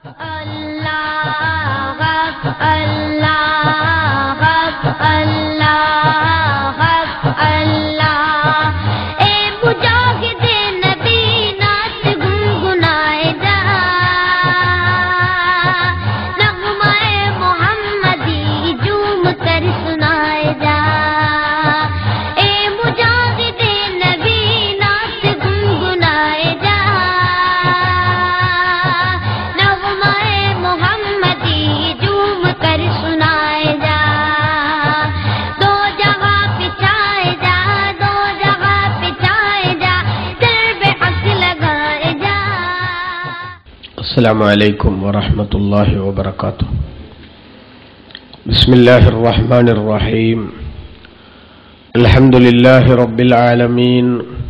السلام عليكم ورحمة الله وبركاته بسم الله الرحمن الرحيم الحمد لله رب العالمين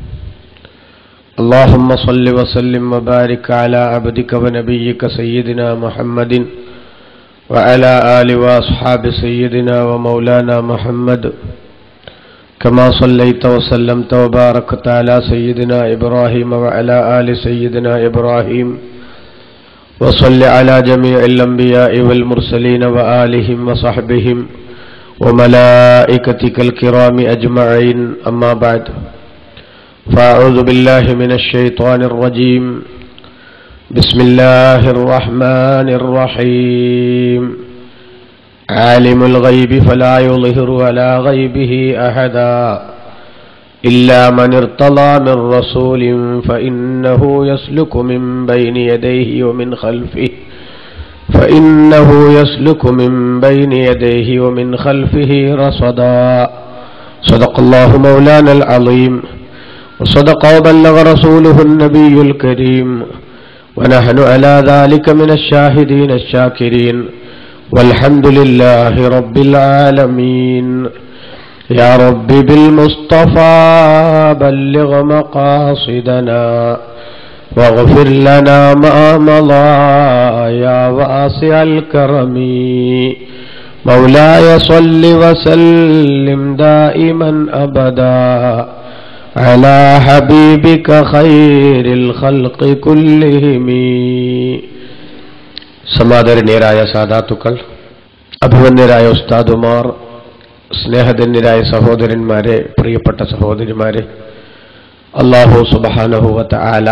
اللهم صل وسلم وبارك على عبدك ونبيك سيدنا محمد وعلى آل وأصحاب سيدنا ومولانا محمد كما صليت وسلمت وباركت على سيدنا إبراهيم وعلى آل سيدنا إبراهيم وصل على جميع الأنبياء والمرسلين وآلهم وصحبهم وملائكتك الكرام أجمعين أما بعد فأعوذ بالله من الشيطان الرجيم بسم الله الرحمن الرحيم عالم الغيب فلا يظهر على غيبه أحدا إلا من ارتضى من رسول فإنه يسلك من بين يديه ومن خلفه فإنه يسلك من بين يديه ومن خلفه رصدا صدق الله مولانا العظيم وصدق وبلغ رسوله النبي الكريم ونحن على ذلك من الشاهدين الشاكرين والحمد لله رب العالمين يا رب بالمصطفى بلغ مقاصدنا واغفر لنا ما مضى يا واسع الكرم مولاي صل وسلم دائما ابدا على حبيبك خير الخلق كلهم സമാദരണീയരായ സാധാത്തുക്കൾ അഭിമന്യരായ ഉസ്താദുമാർ സ്നേഹധന്യരായ സഹോദരന്മാരെ പ്രിയപ്പെട്ട സഹോദരിമാരെ അള്ളാഹു സുബാനഹുവത്ത് ആല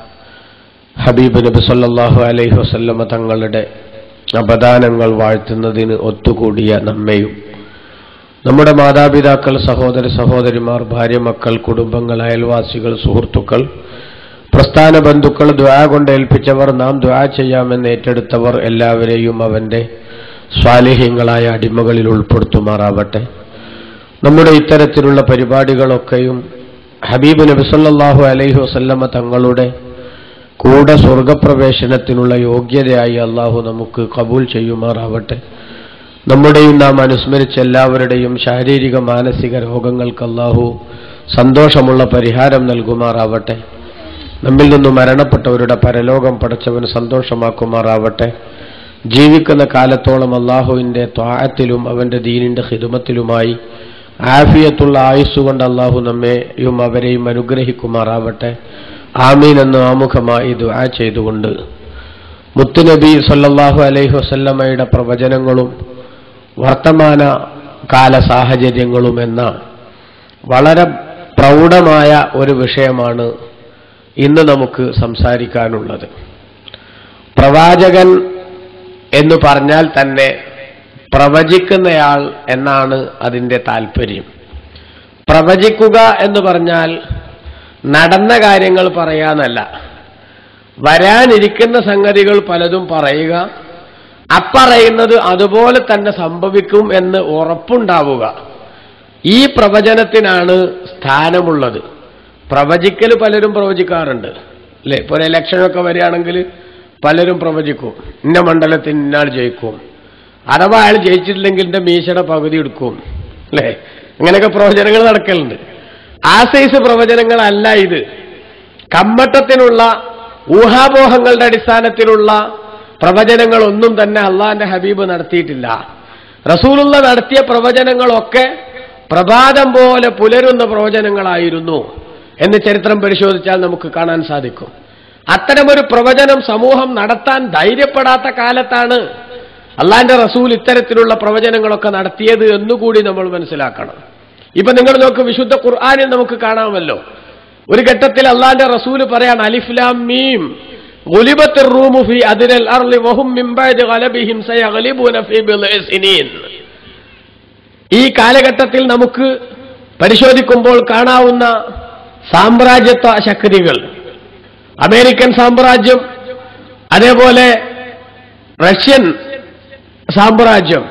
ഹബീബ് നബി സല്ലാഹു അലൈഹി വസല്ലമ തങ്ങളുടെ അപദാനങ്ങൾ വാഴ്ത്തുന്നതിന് ഒത്തുകൂടിയ നമ്മയും നമ്മുടെ മാതാപിതാക്കൾ സഹോദര സഹോദരിമാർ ഭാര്യ മക്കൾ കുടുംബങ്ങൾ അയൽവാസികൾ സുഹൃത്തുക്കൾ പ്രസ്ഥാന ബന്ധുക്കൾ ദ്വാ കൊണ്ട് ഏൽപ്പിച്ചവർ നാം ദ്വാ ചെയ്യാമെന്ന് ഏറ്റെടുത്തവർ എല്ലാവരെയും അവന്റെ സ്വാലിഹ്യങ്ങളായ അടിമകളിൽ ഉൾപ്പെടുത്തുമാറാവട്ടെ നമ്മുടെ ഇത്തരത്തിലുള്ള പരിപാടികളൊക്കെയും ഹബീബ് നബിസല്ലാഹു അലൈഹി വസല്ലമ തങ്ങളുടെ കൂടെ സ്വർഗപ്രവേശനത്തിനുള്ള യോഗ്യതയായി അള്ളാഹു നമുക്ക് കബൂൽ ചെയ്യുമാറാവട്ടെ നമ്മുടെയും നാം അനുസ്മരിച്ച എല്ലാവരുടെയും ശാരീരിക മാനസിക രോഗങ്ങൾക്ക് അള്ളാഹു സന്തോഷമുള്ള പരിഹാരം നൽകുമാറാവട്ടെ നമ്മിൽ നിന്നും മരണപ്പെട്ടവരുടെ പരലോകം പടച്ചവൻ സന്തോഷമാക്കുമാറാവട്ടെ ജീവിക്കുന്ന കാലത്തോളം അള്ളാഹുവിൻ്റെ ത്വാഴത്തിലും അവൻ്റെ ദീനിൻ്റെ ഹിതുമത്തിലുമായി ആഫിയത്തുള്ള ആയുസ്സുകൊണ്ട് അള്ളാഹു നമ്മെയും അവരെയും അനുഗ്രഹിക്കുമാറാവട്ടെ ആമീൻ എന്ന് ആമുഖമായി ദുആ ചെയ്തുകൊണ്ട് മുത്തുനബി സല്ലല്ലാഹു അലൈഹി വസല്ലമയുടെ പ്രവചനങ്ങളും വർത്തമാന കാല സാഹചര്യങ്ങളും എന്ന വളരെ പ്രൗഢമായ ഒരു വിഷയമാണ് ഇന്ന് നമുക്ക് സംസാരിക്കാനുള്ളത് പ്രവാചകൻ എന്ന് പറഞ്ഞാൽ തന്നെ പ്രവചിക്കുന്നയാൾ എന്നാണ് അതിൻ്റെ താല്പര്യം പ്രവചിക്കുക എന്ന് പറഞ്ഞാൽ നടന്ന കാര്യങ്ങൾ പറയാനല്ല വരാനിരിക്കുന്ന സംഗതികൾ പലതും പറയുക അപ്പറയുന്നത് അതുപോലെ തന്നെ സംഭവിക്കും എന്ന് ഉറപ്പുണ്ടാവുക ഈ പ്രവചനത്തിനാണ് സ്ഥാനമുള്ളത് പ്രവചിക്കൽ പലരും പ്രവചിക്കാറുണ്ട് അല്ലേ ഇപ്പോൾ ഒരു ഇലക്ഷനൊക്കെ വരികയാണെങ്കിൽ പലരും പ്രവചിക്കും ഇന്ന മണ്ഡലത്തിൽ ഇന്നാൾ ജയിക്കും അഥവാ അയാൾ ജയിച്ചിട്ടില്ലെങ്കിൽ എൻ്റെ മീശയുടെ പകുതി എടുക്കും അല്ലേ അങ്ങനെയൊക്കെ പ്രവചനങ്ങൾ നടക്കലുണ്ട് ആ സൈസ് പ്രവചനങ്ങളല്ല ഇത് കമ്മട്ടത്തിനുള്ള ഊഹാപോഹങ്ങളുടെ അടിസ്ഥാനത്തിലുള്ള പ്രവചനങ്ങളൊന്നും തന്നെ അള്ളാന്റെ ഹബീബ് നടത്തിയിട്ടില്ല റസൂലുള്ള നടത്തിയ പ്രവചനങ്ങളൊക്കെ പ്രഭാതം പോലെ പുലരുന്ന പ്രവചനങ്ങളായിരുന്നു എന്ന് ചരിത്രം പരിശോധിച്ചാൽ നമുക്ക് കാണാൻ സാധിക്കും അത്തരമൊരു പ്രവചനം സമൂഹം നടത്താൻ ധൈര്യപ്പെടാത്ത കാലത്താണ് അള്ളാന്റെ റസൂൽ ഇത്തരത്തിലുള്ള പ്രവചനങ്ങളൊക്കെ നടത്തിയത് എന്നുകൂടി നമ്മൾ മനസ്സിലാക്കണം ഇപ്പൊ നിങ്ങൾ നോക്ക് വിശുദ്ധ ഖുർആാനിൽ നമുക്ക് കാണാമല്ലോ ഒരു ഘട്ടത്തിൽ അള്ളാന്റെ റസൂല് പറയാൻ അലിഫ്ലാം മീം غلبت الروم في أدنى الأرض وهم من بعد غلبهم سيغلبون في بضع سنين ഈ കാലഘട്ടത്തിൽ നമുക്ക് പരിശോധിക്കുമ്പോൾ കാണാവുന്ന സാമ്രാജ്യത്വ ശക്തികൾ അമേരിക്കൻ സാമ്രാജ്യം അതേപോലെ റഷ്യൻ സാമ്രാജ്യം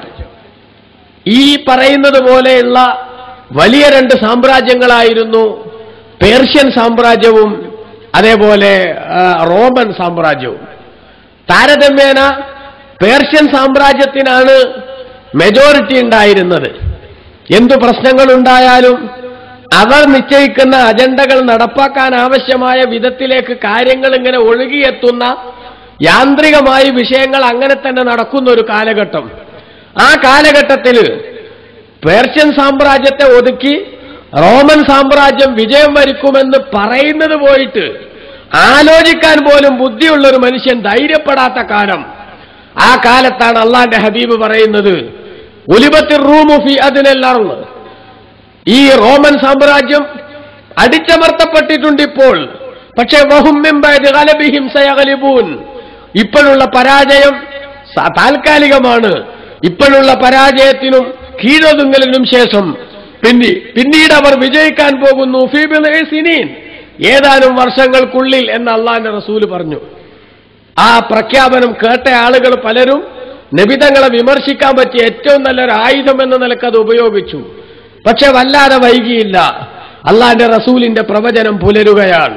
ഈ പറയുന്നത് പോലെയുള്ള വലിയ രണ്ട് സാമ്രാജ്യങ്ങളായിരുന്നു പേർഷ്യൻ സാമ്രാജ്യവും അതേപോലെ ആ, റോമൻ സാമ്രാജ്യവും താരതമ്യേന പേർഷ്യൻ സാമ്രാജ്യത്തിനാണ് മെജോറിറ്റി ഉണ്ടായിരുന്നത് എന്തു പ്രശ്നങ്ങളുണ്ടായാലും അവർ നിശ്ചയിക്കുന്ന അജണ്ടകൾ നടപ്പാക്കാൻ ആവശ്യമായ വിധത്തിലേക്ക് കാര്യങ്ങൾ ഇങ്ങനെ ഒഴുകിയെത്തുന്ന യാന്ത്രികമായി വിഷയങ്ങൾ അങ്ങനെ തന്നെ നടക്കുന്ന ഒരു കാലഘട്ടം ആ കാലഘട്ടത്തിൽ പേർഷ്യൻ സാമ്രാജ്യത്തെ ഒതുക്കി റോമൻ സാമ്രാജ്യം വിജയം വരിക്കുമെന്ന് പറയുന്നത് പോയിട്ട് ആലോചിക്കാൻ പോലും ബുദ്ധിയുള്ള ഒരു മനുഷ്യൻ ധൈര്യപ്പെടാത്ത കാലം ആ കാലത്താണ് അള്ളാന്റെ ഹബീബ് പറയുന്നത് ഒലിബത്തിൽ റൂമുഫി അതിനെല്ലാം ഈ റോമൻ സാമ്രാജ്യം അടിച്ചമർത്തപ്പെട്ടിട്ടുണ്ട് ഇപ്പോൾ പക്ഷേ വഹുമ്മിംബിഹിം സയഗലിബൂൻ ഇപ്പോഴുള്ള പരാജയം സ- താൽക്കാലികമാണ് ഇപ്പോഴുള്ള പരാജയത്തിനും കീഴൊതുങ്ങലിനും ശേഷം പിന്നെ പിന്നീട് അവർ വിജയിക്കാൻ പോകുന്നു ഫീബിൽ സിനീൻ ഏതാനും വർഷങ്ങൾക്കുള്ളിൽ എന്ന് അള്ളാന്റെ റസൂല് പറഞ്ഞു ആ പ്രഖ്യാപനം കേട്ട ആളുകൾ പലരും നബിതങ്ങളെ വിമർശിക്കാൻ പറ്റിയ ഏറ്റവും നല്ലൊരു ആയുധം എന്ന നിലക്ക് അത് ഉപയോഗിച്ചു പക്ഷെ വല്ലാതെ വൈകിയില്ല അള്ളാന്റെ റസൂലിന്റെ പ്രവചനം പുലരുകയാണ്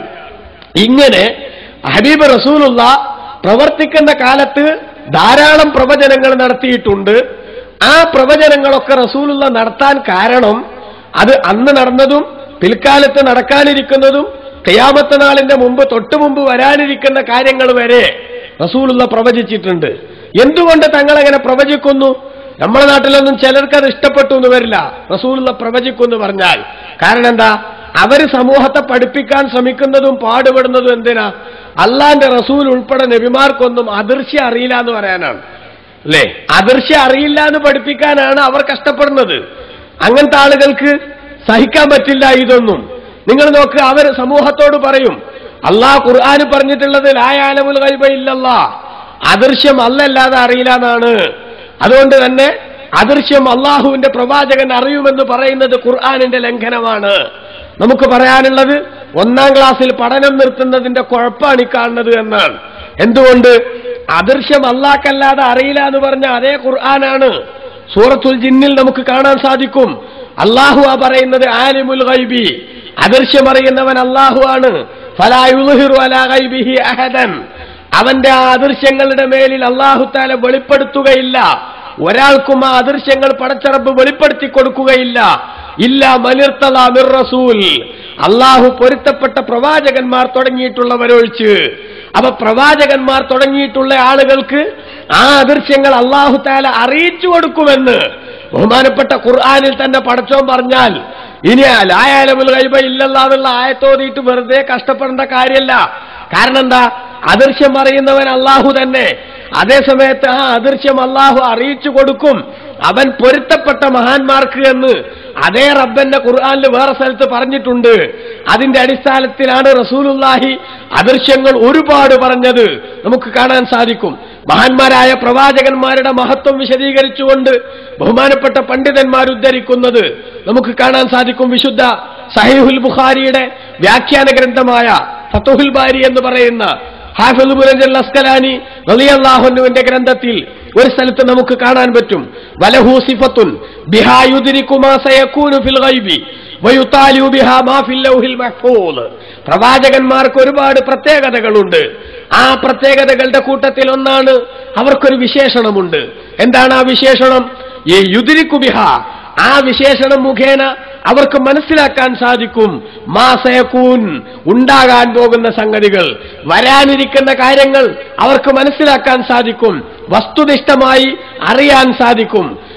ഇങ്ങനെ ഹബീബ് റസൂലുള്ള പ്രവർത്തിക്കുന്ന കാലത്ത് ധാരാളം പ്രവചനങ്ങൾ നടത്തിയിട്ടുണ്ട് ആ പ്രവചനങ്ങളൊക്കെ റസൂലുള്ള നടത്താൻ കാരണം അത് അന്ന് നടന്നതും പിൽക്കാലത്ത് നടക്കാനിരിക്കുന്നതും ഖിയാമത്ത് നാളിന്റെ മുമ്പ് തൊട്ടു മുമ്പ് വരാനിരിക്കുന്ന കാര്യങ്ങൾ വരെ റസൂലുള്ള പ്രവചിച്ചിട്ടുണ്ട് എന്തുകൊണ്ട് തങ്ങളെങ്ങനെ പ്രവചിക്കുന്നു നമ്മുടെ നാട്ടിലൊന്നും ചിലർക്ക് അത് ഇഷ്ടപ്പെട്ടു എന്ന് വരില്ല റസൂലുള്ള പ്രവചിക്കുന്നു പറഞ്ഞാൽ കാരണം എന്താ അവര് സമൂഹത്തെ പഠിപ്പിക്കാൻ ശ്രമിക്കുന്നതും പാടുപെടുന്നതും എന്തിനാ അള്ളാന്റെ റസൂൽ ഉൾപ്പെടെ നബിമാർക്കൊന്നും അദൃശ്യം അറിയില്ല എന്ന് പറയാനാണ് അല്ലേ അദൃശ്യം അറിയില്ല എന്ന് പഠിപ്പിക്കാനാണ് അവർ കഷ്ടപ്പെടുന്നത് അങ്ങനത്തെ ആളുകൾക്ക് സഹിക്കാൻ പറ്റില്ല ഇതൊന്നും നിങ്ങൾ നോക്ക് അവർ സമൂഹത്തോട് പറയും അള്ളാഹ് ഖുർആന് പറഞ്ഞിട്ടുള്ളത് ലായാലമുൽ കൈബ ഇല്ലല്ലാ അദൃശ്യം അല്ലല്ലാതെ അറിയില്ല എന്നാണ് അതുകൊണ്ട് തന്നെ അദൃശ്യം അള്ളാഹുവിന്റെ പ്രവാചകൻ അറിയുമെന്ന് പറയുന്നത് ഖുർആാനിന്റെ ലംഘനമാണ് നമുക്ക് പറയാനുള്ളത് ഒന്നാം ക്ലാസ്സിൽ പഠനം നിർത്തുന്നതിന്റെ കുഴപ്പമാണ് ഈ കാണുന്നത് എന്നാണ് എന്തുകൊണ്ട് അദൃശ്യം അള്ളാഹ്ക്കല്ലാതെ അറിയില്ല എന്ന് പറഞ്ഞ അതേ ഖുർആനാണ് സൂറത്തുൽ ജിന്നിൽ നമുക്ക് കാണാൻ സാധിക്കും അള്ളാഹു ആ പറയുന്നത് ആലിമുൽ ഗൈബി അദൃശ്യം അറിയുന്നവൻ അള്ളാഹു ആണ് ഫലാ യുദ്ഹിറു അലാ ഗൈബിഹി അഹദൻ അവന്റെ ആ അദൃശ്യങ്ങളുടെ മേലിൽ അള്ളാഹു താല വെളിപ്പെടുത്തുകയില്ല ഒരാൾക്കും ആ അദൃശ്യങ്ങൾ പടച്ചറപ്പ് വെളിപ്പെടുത്തി കൊടുക്കുകയില്ല ഇല്ല മലിർത്തല മിർ റസൂൽ അള്ളാഹു പൊരുത്തപ്പെട്ട പ്രവാചകന്മാർ തുടങ്ങിയിട്ടുള്ളവരൊഴിച്ച് അപ്പൊ പ്രവാചകന്മാർ തുടങ്ങിയിട്ടുള്ള ആളുകൾക്ക് ആ അദൃശ്യങ്ങൾ അള്ളാഹു താല അറിയിച്ചു കൊടുക്കുമെന്ന് ബഹുമാനപ്പെട്ട ഖുർആാനിൽ തന്നെ പടച്ചോൻ പറഞ്ഞാൽ ഇനി ലായാലമുൽ കൈബ ഇല്ലല്ലാന്നുള്ള ആയത്തോതിയിട്ട് വെറുതെ കഷ്ടപ്പെടേണ്ട കാര്യമല്ല കാരണം എന്താ അദൃശ്യം അറിയുന്നവൻ അള്ളാഹു തന്നെ അതേസമയത്ത് ആ അദൃശ്യം അള്ളാഹു അറിയിച്ചു കൊടുക്കും അവൻ പൊരുത്തപ്പെട്ട മഹാന്മാർക്ക് എന്ന് അതേ റബ്ബന്റെ ഖുർആാനിൽ വേറെ സ്ഥലത്ത് പറഞ്ഞിട്ടുണ്ട് അതിന്റെ അടിസ്ഥാനത്തിലാണ് റസൂലുല്ലാഹി അദൃശ്യങ്ങൾ ഒരുപാട് പറഞ്ഞത് നമുക്ക് കാണാൻ സാധിക്കും മഹാന്മാരായ പ്രവാചകന്മാരുടെ മഹത്വം വിശദീകരിച്ചുകൊണ്ട് ബഹുമാനപ്പെട്ട പണ്ഡിതന്മാർ ഉദ്ധരിക്കുന്നത് നമുക്ക് കാണാൻ സാധിക്കും വിശുദ്ധ സഹീഹുൽ ബുഖാരിയുടെ വ്യാഖ്യാന ഗ്രന്ഥമായ ഫത്തുഹുൽ ബാരി എന്ന് പറയുന്ന ഹാഫിദ് മുരജൽ അസ്കലാനി റളിയല്ലാഹുവിന്റെ ഗ്രന്ഥത്തിൽ ഒരു സ്ഥലത്ത് നമുക്ക് കാണാൻ പറ്റും വലഹു സിഫത്തുൻ ബിഹാ യുദ്രികു മാ സയകൂനു ഫിൽ ഗൈബി വയുതാലിഉ ബിഹാ മാ ഫിൽ ലൗഹിൽ മഹ്ഫൂദ് പ്രവാചകന്മാർക്ക് ഒരുപാട് പ്രത്യേകതകളുണ്ട് ആ പ്രത്യേകതകളുടെ കൂട്ടത്തിൽ ഒന്നാണ് അവർക്കൊരു വിശേഷണമുണ്ട് എന്താണ് ആ വിശേഷണം ഈ യുദ്രിക്കു ബിഹ ആ വിശേഷണം മുഖേന അവർക്ക് മനസ്സിലാക്കാൻ സാധിക്കും മാസയക്കൂൻ ഉണ്ടാകാൻ പോകുന്ന സംഗതികൾ വരാനിരിക്കുന്ന കാര്യങ്ങൾ അവർക്ക് മനസ്സിലാക്കാൻ സാധിക്കും വസ്തുനിഷ്ഠമായി അറിയാൻ സാധിക്കും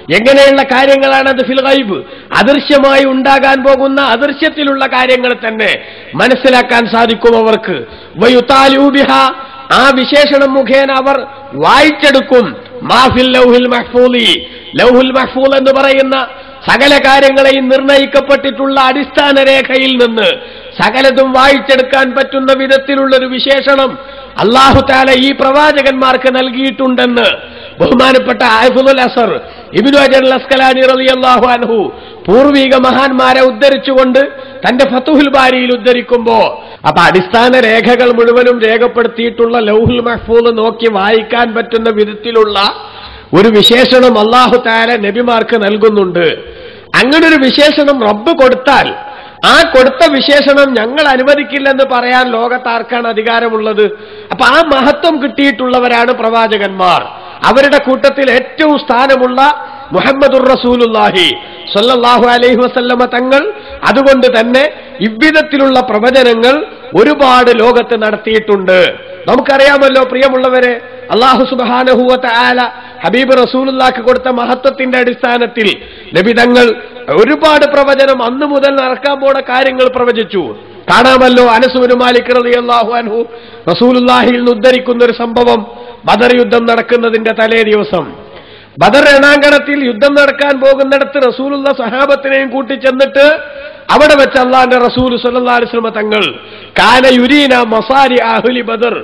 എങ്ങനെയുള്ള കാര്യങ്ങളാണ് അത് ഫിൽ ഗൈബ് അദൃശ്യമായി ഉണ്ടാകാൻ പോകുന്ന അദൃശ്യത്തിലുള്ള കാര്യങ്ങൾ തന്നെ മനസ്സിലാക്കാൻ സാധിക്കും അവർക്ക് വയുതാലൂബിഹ ആ വിശേഷണം മുഖേന അവർ വായിച്ചെടുക്കും മാഫിൽ ലൗഹിൽ മഹ്ഫൂലി ലൗഹുൽ മഹ്ഫൂൽ എന്ന് പറയുന്ന സകല കാര്യങ്ങളെയും നിർണയിക്കപ്പെട്ടിട്ടുള്ള അടിസ്ഥാന രേഖയിൽ നിന്ന് സകലതും വായിച്ചെടുക്കാൻ പറ്റുന്ന വിധത്തിലുള്ള ഒരു വിശേഷണം അള്ളാഹു താല ഈ പ്രവാചകന്മാർക്ക് നൽകിയിട്ടുണ്ടെന്ന് ബഹുമാനപ്പെട്ട ആഫുൽ അസർ ഇബിനു അജർ അസ്കലാനി റളിയല്ലാഹു അൻഹു പൂർവീക മഹാന്മാരെ ഉദ്ധരിച്ചുകൊണ്ട് തന്റെ ഫത്തുഹുൽ ബാരിയിൽ ഉദ്ധരിക്കുമ്പോ അപ്പൊ അടിസ്ഥാന രേഖകൾ മുഴുവനും രേഖപ്പെടുത്തിയിട്ടുള്ള ലൗഹുൽ മഹ്ഫൂദ് നോക്കി വായിക്കാൻ പറ്റുന്ന വിധത്തിലുള്ള ഒരു വിശേഷണം അള്ളാഹു താല നബിമാർക്ക് നൽകുന്നുണ്ട് അങ്ങനെ ഒരു വിശേഷണം റബ്ബ് കൊടുത്താൽ ആ കൊടുത്ത വിശേഷണം ഞങ്ങൾ അനുവദിക്കില്ലെന്ന് പറയാൻ ലോകത്ത് ആർക്കാണ് അധികാരമുള്ളത് അപ്പൊ ആ മഹത്വം കിട്ടിയിട്ടുള്ളവരാണ് പ്രവാചകന്മാർ അവരുടെ കൂട്ടത്തിൽ ഏറ്റവും സ്ഥാനമുള്ള മുഹമ്മദുർ റസൂലുല്ലാഹി സല്ലല്ലാഹു അലൈഹി വസല്ലമ തങ്ങൾ അതുകൊണ്ട് തന്നെ ഇவ்விധത്തിലുള്ള പ്രവചനങ്ങൾ ഒരുപാട് ലോകത്ത് നടത്തിയിട്ടുണ്ട് നമുക്കറിയാമല്ലോ പ്രിയമുള്ളവരെ അള്ളാഹു സുബാനഹുവത്ത ആല ഹബീബ് റസൂലുല്ലാക്ക് കൊടുത്ത മഹത്വത്തിന്റെ അടിസ്ഥാനത്തിൽ ലഭിതങ്ങൾ ഒരുപാട് പ്രവചനം അന്ന് മുതൽ നടക്കാൻ പോണ കാര്യങ്ങൾ പ്രവചിച്ചു കാണാമല്ലോ അനസുബിന് മാലിക് റളിയല്ലാഹു അൻഹു റസൂലുല്ലാഹിയിൽ നിന്ന് ഉദ്ധരിക്കുന്ന ഒരു സംഭവം ബദർ യുദ്ധം നടക്കുന്നതിന്റെ തലേ ദിവസം ബദർ രണാങ്കണത്തിൽ യുദ്ധം നടക്കാൻ പോകുന്നിടത്ത് റസൂലുള്ള സഹാബത്തിനെയും കൂട്ടിച്ചെന്നിട്ട് അവിടെ വെച്ച് അള്ളാന്റെ റസൂൽ സല്ലല്ലാഹു അലൈഹി വസല്ലമ തങ്ങൾ കാന യുരീന മസാരി അഹ്ലി ബദർ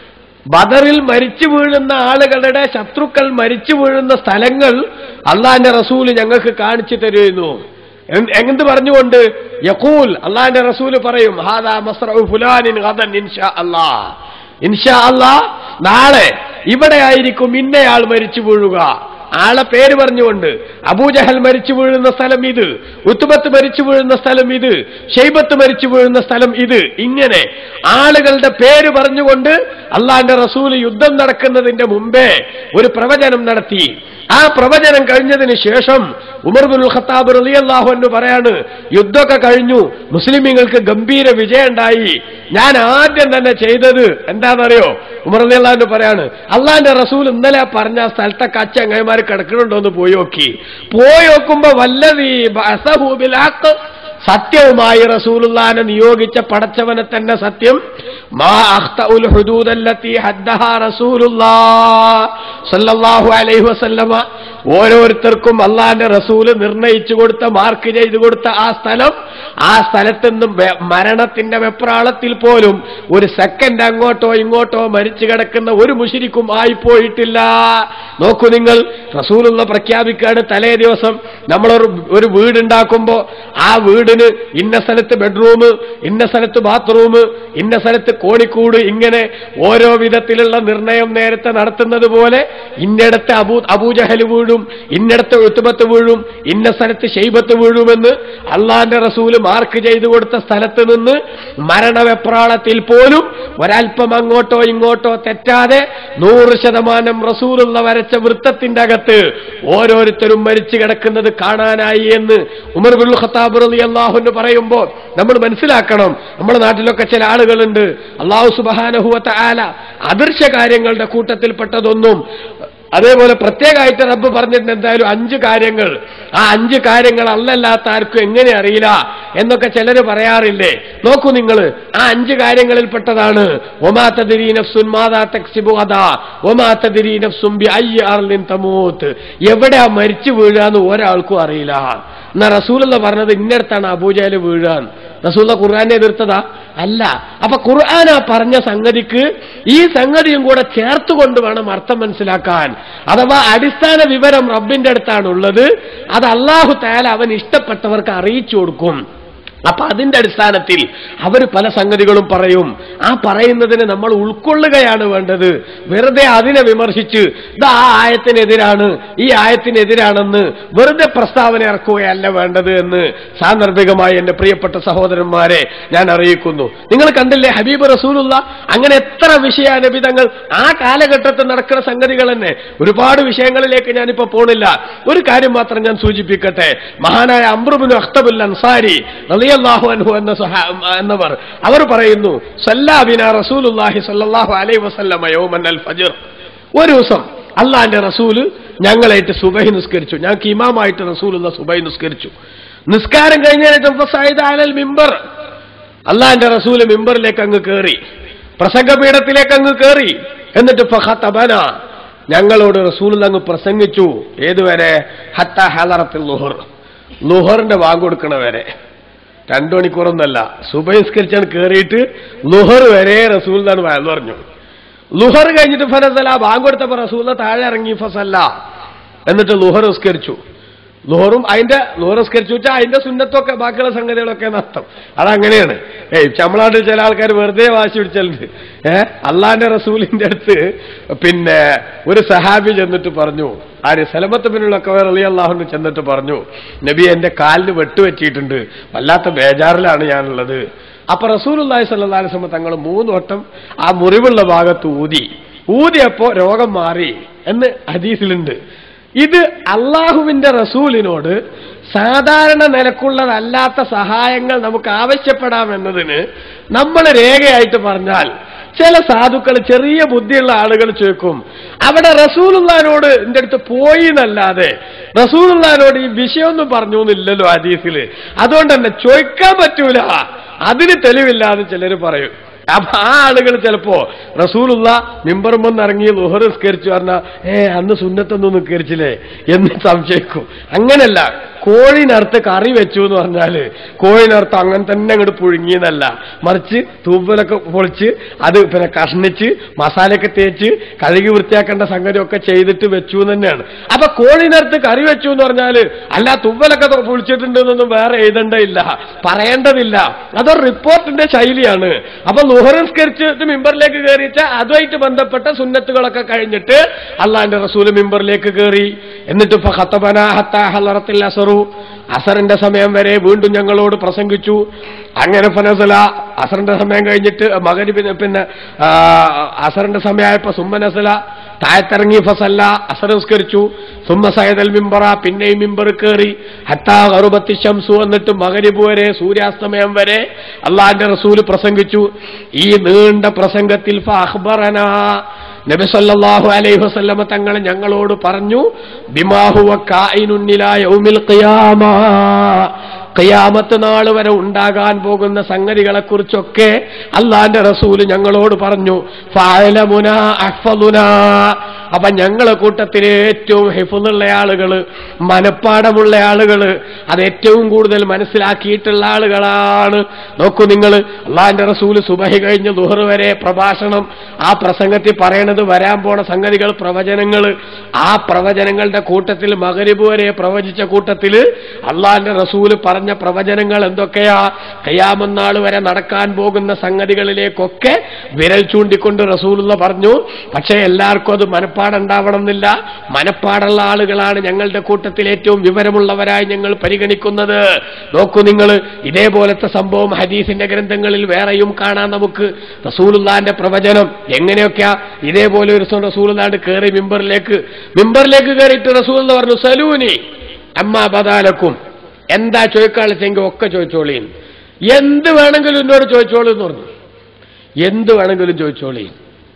ബദറിൽ മരിച്ചു വീഴുന്ന ആളുകളുടെ ശത്രുക്കൾ മരിച്ചു വീഴുന്ന സ്ഥലങ്ങൾ അള്ളാന്റെ റസൂല് ഞങ്ങൾക്ക് കാണിച്ചു തരുന്നു എൻ- എന്ത് പറഞ്ഞുകൊണ്ട് യഖൂൽ അള്ളാന്റെ റസൂല് പറയും ഹാദാ മസ്റഉ ഫുലാനിൻ ഗദൻ ഇൻഷാ അല്ലാ ഇൻഷാ അല്ലാ നാളെ ഇവിടെ ആയിരിക്കും ഇന്നയാൾ മരിച്ചു വീഴുക ആളെ പേര് പറഞ്ഞുകൊണ്ട് അബൂജഹൽ മരിച്ചു വീഴുന്ന സ്ഥലം ഇത് ഉത്തുബത്ത് മരിച്ചു വീഴുന്ന സ്ഥലം ഇത് ഷെയ്ബത്ത് മരിച്ചു വീഴുന്ന സ്ഥലം ഇത് ഇങ്ങനെ ആളുകളുടെ പേര് പറഞ്ഞുകൊണ്ട് അള്ളാന്റെ റസൂല് യുദ്ധം നടക്കുന്നതിന്റെ മുമ്പേ ഒരു പ്രവചനം നടത്തി ആ പ്രവചനം കഴിഞ്ഞതിന് ശേഷം ഉമർ ബുൽ ഖത്താബ് റളിയല്ലാഹു എന്ന് പറയാണ് യുദ്ധമൊക്കെ കഴിഞ്ഞു മുസ്ലിമീങ്ങൾക്ക് ഗംഭീര വിജയം ഉണ്ടായി ഞാൻ ആദ്യം തന്നെ ചെയ്തത് എന്താണെന്നറിയോ ഉമർ റളിയല്ലാഹു പറയാണ് അള്ളാന്റെ റസൂൽ ഇന്നലെ പറഞ്ഞ ആ സ്ഥലത്തൊക്കെ അച്ചങ്ങന്മാർ കിടക്കണുണ്ടോ എന്ന് പോയി നോക്കി പോയി നോക്കുമ്പോ വല്ലതീ ബഅസഹു ബിൽ ഹഖ് സത്യവുമായി റസൂലുള്ളാനെ നിയോഗിച്ച പടച്ചവനെ തന്നെ സത്യം മാ അഖ്തഉൽ ഹുദൂദല്ലത്തി ഹദ്ദഹാ റസൂലുള്ളാഹ് സല്ലല്ലാഹു അലൈഹി വസല്ലമ ഓരോരുത്തർക്കും അള്ളാന്റെ റസൂല് നിർണയിച്ചു കൊടുത്ത മാർക്ക് ചെയ്തു കൊടുത്ത ആ സ്ഥലം ആ സ്ഥലത്ത് നിന്നും വെ- മരണത്തിന്റെ വെപ്രാളത്തിൽ പോലും ഒരു സെക്കൻഡ് അങ്ങോട്ടോ ഇങ്ങോട്ടോ മരിച്ചു കിടക്കുന്ന ഒരു മുഷിരിക്കും ആയിപ്പോയിട്ടില്ല നോക്കൂ നിങ്ങൾ റസൂലുള്ള പ്രഖ്യാപിക്കുകയാണ് തലേ ദിവസം നമ്മളൊരു ഒരു വീടുണ്ടാക്കുമ്പോ ആ വീടിന് ഇന്ന സ്ഥലത്ത് ബെഡ്റൂം ഇന്ന സ്ഥലത്ത് ബാത്റൂം ഇന്ന സ്ഥലത്ത് കോണിക്കൂട് ഇങ്ങനെ ഓരോ വിധത്തിലുള്ള നിർണയം നേരത്തെ നടത്തുന്നത് പോലെ ഇന്നിടത്ത് അബൂ അബൂജഹൽ വീഴും ഇന്നിടത്ത് ഉത്തുബത്ത് വീഴും ഇന്ന സ്ഥലത്ത് ഷെയ്ബത്ത് വീഴുമെന്ന് അള്ളാന്റെ റസൂല് മാർക്ക് ചെയ്തു കൊടുത്ത സ്ഥലത്ത് നിന്ന് മരണവെപ്രാളത്തിൽ പോലും ഒരൽപ്പം അങ്ങോട്ടോ ഇങ്ങോട്ടോ തെറ്റാതെ നൂറ് ശതമാനം റസൂലുള്ള വരച്ച വൃത്തത്തിന്റെ അകത്ത് ഓരോരുത്തരും മരിച്ചു കിടക്കുന്നത് കാണാനായി എന്ന് ഉമർ ബുൽ ഖത്താബ് റളി അള്ളാഹു എന്ന് പറയുമ്പോ നമ്മൾ മനസ്സിലാക്കണം നമ്മുടെ നാട്ടിലൊക്കെ ചില ആളുകളുണ്ട് അള്ളാഹു സുബാനഹുവത്ത ആല അദൃശ്യ കാര്യങ്ങളുടെ കൂട്ടത്തിൽപ്പെട്ടതൊന്നും അതേപോലെ പ്രത്യേകമായിട്ട് റബ്ബ് പറഞ്ഞിട്ടുണ്ട് എന്തായാലും അഞ്ച് കാര്യങ്ങൾ ആ അഞ്ച് കാര്യങ്ങൾ അല്ലല്ലാത്ത ആർക്കും എങ്ങനെ അറിയില്ല എന്നൊക്കെ ചിലര് പറയാറില്ലേ നോക്കൂ നിങ്ങൾ ആ അഞ്ച് കാര്യങ്ങളിൽപ്പെട്ടതാണ് ഒമാത്തതിരി നഫ്സുൻ മാതാ തക്സിബു അതാ ഒമാത്തതിരി നഫ്സും ബി അയ്യ അർലിൻ തമൂത്ത് എവിടെയാ മരിച്ചു വീഴാന്ന് ഒരാൾക്കും അറിയില്ല എന്നാ റസൂലുള്ള പറഞ്ഞത് ഇന്നടത്താണ് അബൂജാല് വീഴാൻ റസൂല ഖുർആനെ എതിർത്തതാ അല്ല അപ്പൊ ഖുർആൻ ആ പറഞ്ഞ സംഗതിക്ക് ഈ സംഗതിയും കൂടെ ചേർത്തുകൊണ്ട് വേണം അർത്ഥം മനസ്സിലാക്കാൻ അഥവാ അടിസ്ഥാന വിവരം റബ്ബിന്റെ അടുത്താണുള്ളത് അത് അള്ളാഹു താല അവൻ ഇഷ്ടപ്പെട്ടവർക്ക് അറിയിച്ചു കൊടുക്കും അപ്പൊ അതിന്റെ അടിസ്ഥാനത്തിൽ അവർ പല സംഗതികളും പറയും ആ പറയുന്നതിനെ നമ്മൾ ഉൾക്കൊള്ളുകയാണ് വേണ്ടത് വെറുതെ അതിനെ വിമർശിച്ച് ഇത് ആ ആയത്തിനെതിരാണ് ഈ ആയത്തിനെതിരാണെന്ന് വെറുതെ പ്രസ്താവന ഇറക്കുകയല്ല വേണ്ടത് എന്ന് സാന്ദർഭികമായി എന്റെ പ്രിയപ്പെട്ട സഹോദരന്മാരെ ഞാൻ അറിയിക്കുന്നു നിങ്ങൾ കണ്ടില്ലേ ഹബീബ് റസൂലുള്ള അങ്ങനെ എത്ര വിഷയാനുബിതങ്ങൾ ആ കാലഘട്ടത്തിൽ നടക്കുന്ന സംഗതികൾ തന്നെ ഒരുപാട് വിഷയങ്ങളിലേക്ക് ഞാനിപ്പോ പോണില്ല ഒരു കാര്യം മാത്രം ഞാൻ സൂചിപ്പിക്കട്ടെ മഹാനായ അമ്രുബിന് അഖ്തബുൽ അൻസാരി റളിയല്ലാഹു അൻഹു എന്ന സഹാ എന്നവർ അവർ പറയുന്നു സല്ലാബിന റസൂലുല്ലാഹി സല്ലല്ലാഹു അലൈഹി വസല്ലമ യൗമൻ അൽ ഫജ്ർ ഒരു ദിവസം അള്ളാന്റെ റസൂല് ഞങ്ങളായിട്ട് സുബൈ നിസ്കരിച്ചു ഞങ്ങൾക്ക് ഇമാമായിട്ട് റസൂലുള്ള സുബൈ നിസ്കരിച്ചു നിസ്കാരം കഴിഞ്ഞാൽ ആലൽ മിമ്പർ അള്ളാന്റെ റസൂല് മിമ്പറിലേക്ക് അങ്ങ് കയറി പ്രസംഗപീഠത്തിലേക്ക് അങ്ങ് കയറി എന്നിട്ട് ഫഹത്തബന ഞങ്ങളോട് റസൂൽ അങ്ങ് പ്രസംഗിച്ചു ഏതുവരെ ഹത്ത ഹലറത്തിൽ ലുഹർ ലുഹറിന്റെ വാങ്ങ് കൊടുക്കണ വരെ രണ്ടു മണിക്കൂറൊന്നല്ല സുബഹിസ്കരിച്ചാണ് കയറിയിട്ട് ലുഹർ വരെ റസൂൽ എന്നാണ് വയൽ പറഞ്ഞു ലുഹർ കഴിഞ്ഞിട്ട് ഫനസല ബാങ്ക് കൊടുത്തപ്പോ റസൂല താഴെ ഇറങ്ങി ഫസല്ല എന്നിട്ട് ലുഹർ നിസ്കരിച്ചു ലുഹറും അതിന്റെ ലുഹർ നിസ്കരിച്ചു വെച്ചാൽ അതിന്റെ സുന്നത്തൊക്കെ ബാക്കിയുള്ള സംഗതികളൊക്കെ നഷ്ടം അതങ്ങനെയാണ് ഏയ് ചമ്മളാണ്ട് ചില ആൾക്കാർ വെറുതെ വാശി പിടിച്ചിട്ടുണ്ട് ഏഹ് അള്ളാന്റെ റസൂലിന്റെ അടുത്ത് പിന്നെ ഒരു സഹാബി ചെന്നിട്ട് പറഞ്ഞു ആര് സലമത്ത് പിന്നുള്ള കവർ അലി അള്ളാഹുന്ന് ചെന്നിട്ട് പറഞ്ഞു നബി എന്റെ കാലിന് വെട്ടുപറ്റിയിട്ടുണ്ട് വല്ലാത്ത ബേജാറിലാണ് ഞാനുള്ളത് അപ്പൊ റസൂലുല്ലാഹി സല്ലല്ലാഹു അലൈഹി വസല്ലം തങ്ങൾ മൂന്ന് വട്ടം ആ മുറിവുള്ള ഭാഗത്ത് ഊതി ഊതിയപ്പോ രോഗം മാറി എന്ന് ഹദീസിലുണ്ട് ഇത് അള്ളാഹുവിന്റെ റസൂലിനോട് സാധാരണ നിലക്കുള്ളതല്ലാത്ത സഹായങ്ങൾ നമുക്ക് ആവശ്യപ്പെടാമെന്നതിന് നമ്മൾ രേഖയായിട്ട് പറഞ്ഞാൽ ചില സാധുക്കൾ ചെറിയ ബുദ്ധിയുള്ള ആളുകൾ ചോദിക്കും അവിടെ റസൂലുള്ളാനോട് എന്റെ അടുത്ത് പോയി എന്നല്ലാതെ റസൂലുള്ളാനോട് ഈ വിഷയമൊന്നും പറഞ്ഞു എന്നില്ലല്ലോ ഹദീസില് അതുകൊണ്ട് തന്നെ ചോദിക്കാൻ പറ്റൂല അതിന് തെളിവില്ലാന്ന് ചിലർ പറയും അപ്പൊ ആ ആളുകൾ ചിലപ്പോ റസൂലുള്ള മിമ്പറുമെന്ന് ഇറങ്ങി ലുഹർ നിസ്കരിച്ചു പറഞ്ഞാൽ ഏ അന്ന് സുന്നത്തൊന്നും നിസ്കരിച്ചില്ലേ എന്ന് സംശയിക്കും അങ്ങനല്ല കോഴിനറുത്ത് കറി വെച്ചു എന്ന് പറഞ്ഞാല് കോഴിനറുത്ത് അങ്ങനെ തന്നെ അങ്ങോട്ട് പുഴുങ്ങിയെന്നല്ല മറിച്ച് തൂവലൊക്കെ പൊളിച്ച് അത് പിന്നെ കഷ്ണിച്ച് മസാലയൊക്കെ തേച്ച് കഴുകി വൃത്തിയാക്കേണ്ട സംഗതിയൊക്കെ ചെയ്തിട്ട് വെച്ചു എന്ന് തന്നെയാണ് അപ്പൊ കോഴിനറുത്ത് കറി വെച്ചു എന്ന് പറഞ്ഞാല് അല്ല തുവലൊക്കെ പൊളിച്ചിട്ടുണ്ട് എന്നൊന്നും വേറെ എഴുതേണ്ടതില്ല പറയേണ്ടതില്ല അതൊരു റിപ്പോർട്ടിന്റെ ശൈലിയാണ് അപ്പൊ ലുഹറൻസ്കരിച്ചിട്ട് മിമ്പറിലേക്ക് കയറിച്ച അതുമായിട്ട് ബന്ധപ്പെട്ട സുന്നത്തുകളൊക്കെ കഴിഞ്ഞിട്ട് അള്ളാന്റെ റസൂല് മിമ്പറിലേക്ക് കയറി എന്നിട്ട് ഫഖത്തബന ഹത്താ ഹലറത്തിൽ അസറു അസറിന്റെ സമയം വരെ വീണ്ടും ഞങ്ങളോട് പ്രസംഗിച്ചു അങ്ങനെ ഫനസല അസറിന്റെ സമയം കഴിഞ്ഞിട്ട് മകരിബിന് പിന്നെ ആ, അസറിന്റെ സമയമായപ്പോ സുമ്മനസല താഴത്തിറങ്ങി ഫസല്ല അസർ നിസ്കരിച്ചു സുമ്മ സയദൽ മിമ്പറ പിന്നെയും മിമ്പർ കയറി ഹത്താ അറുപത്തി ശംസു എന്നിട്ട് മകരിബ് വരെ സൂര്യാസ്തമയം വരെ അള്ളാന്റെ റസൂല് പ്രസംഗിച്ചു ഈ നീണ്ട പ്രസംഗത്തിൽ ഫഅഖ്ബറന നബി സല്ലല്ലാഹു അലൈഹി വസല്ലമ തങ്ങൾ ഞങ്ങളോട് പറഞ്ഞു ബിമാഹുവ കായിനുന്നില യൗമിൽ ഖിയാമ ഖിയാമത്ത് നാൾ വരെ ഉണ്ടാകാൻ പോകുന്ന സംഗതികളെക്കുറിച്ചൊക്കെ അള്ളാന്റെ റസൂല് ഞങ്ങളോട് പറഞ്ഞു ഫഅലമുന അഹ്ഫദുന അപ്പൊ ഞങ്ങളെ കൂട്ടത്തിലെ ഏറ്റവും ഹിഫുള്ള ആളുകള് മനപ്പാടമുള്ള ആളുകള് അത് ഏറ്റവും കൂടുതൽ മനസ്സിലാക്കിയിട്ടുള്ള ആളുകളാണ് നോക്കൂ നിങ്ങൾ അള്ളാന്റെ റസൂല് സുബഹി കഴിഞ്ഞ് ദുഹർ വരെ പ്രഭാഷണം ആ പ്രസംഗത്തിൽ പറയണത് വരാൻ പോണ സംഗതികൾ പ്രവചനങ്ങൾ ആ പ്രവചനങ്ങളുടെ കൂട്ടത്തിൽ മകരിബ് വരെ പ്രവചിച്ച കൂട്ടത്തിൽ അള്ളാന്റെ റസൂല് പറഞ്ഞ പ്രവചനങ്ങൾ എന്തൊക്കെയാ കയ്യാമന്നാൾ വരെ നടക്കാൻ പോകുന്ന സംഗതികളിലേക്കൊക്കെ വിരൽ ചൂണ്ടിക്കൊണ്ട് റസൂലുള്ള പറഞ്ഞു പക്ഷേ എല്ലാവർക്കും അത് മനപ്പാടം ഉണ്ടാവണമെന്നില്ല മനപ്പാടുള്ള ആളുകളാണ് ഞങ്ങളുടെ കൂട്ടത്തിൽ ഏറ്റവും വിവരമുള്ളവരായി ഞങ്ങൾ പരിഗണിക്കുന്നത് നോക്കൂ നിങ്ങൾ ഇതേപോലത്തെ സംഭവം ഹദീസിന്റെ ഗ്രന്ഥങ്ങളിൽ വേറെയും കാണാൻ നമുക്ക് റസൂലുള്ളാന്റെ പ്രവചനം എങ്ങനെയൊക്കെയാ ഇതേപോലെ ഒരു ദിവസം റസൂലുള്ളാണ്ട് കയറി മിമ്പറിലേക്ക് മിമ്പറിലേക്ക് കയറിയിട്ട് റസൂൽ എന്ന് പറഞ്ഞു സലൂനി അമ്മ ബദാലക്കും എന്താ ചോദിക്കാളിച്ചെങ്കിൽ ഒക്കെ ചോദിച്ചോളീൻ എന്ത് വേണമെങ്കിലും എന്നോട് ചോദിച്ചോളൂ എന്ന് പറഞ്ഞു എന്ത് വേണമെങ്കിലും ചോദിച്ചോളീൻ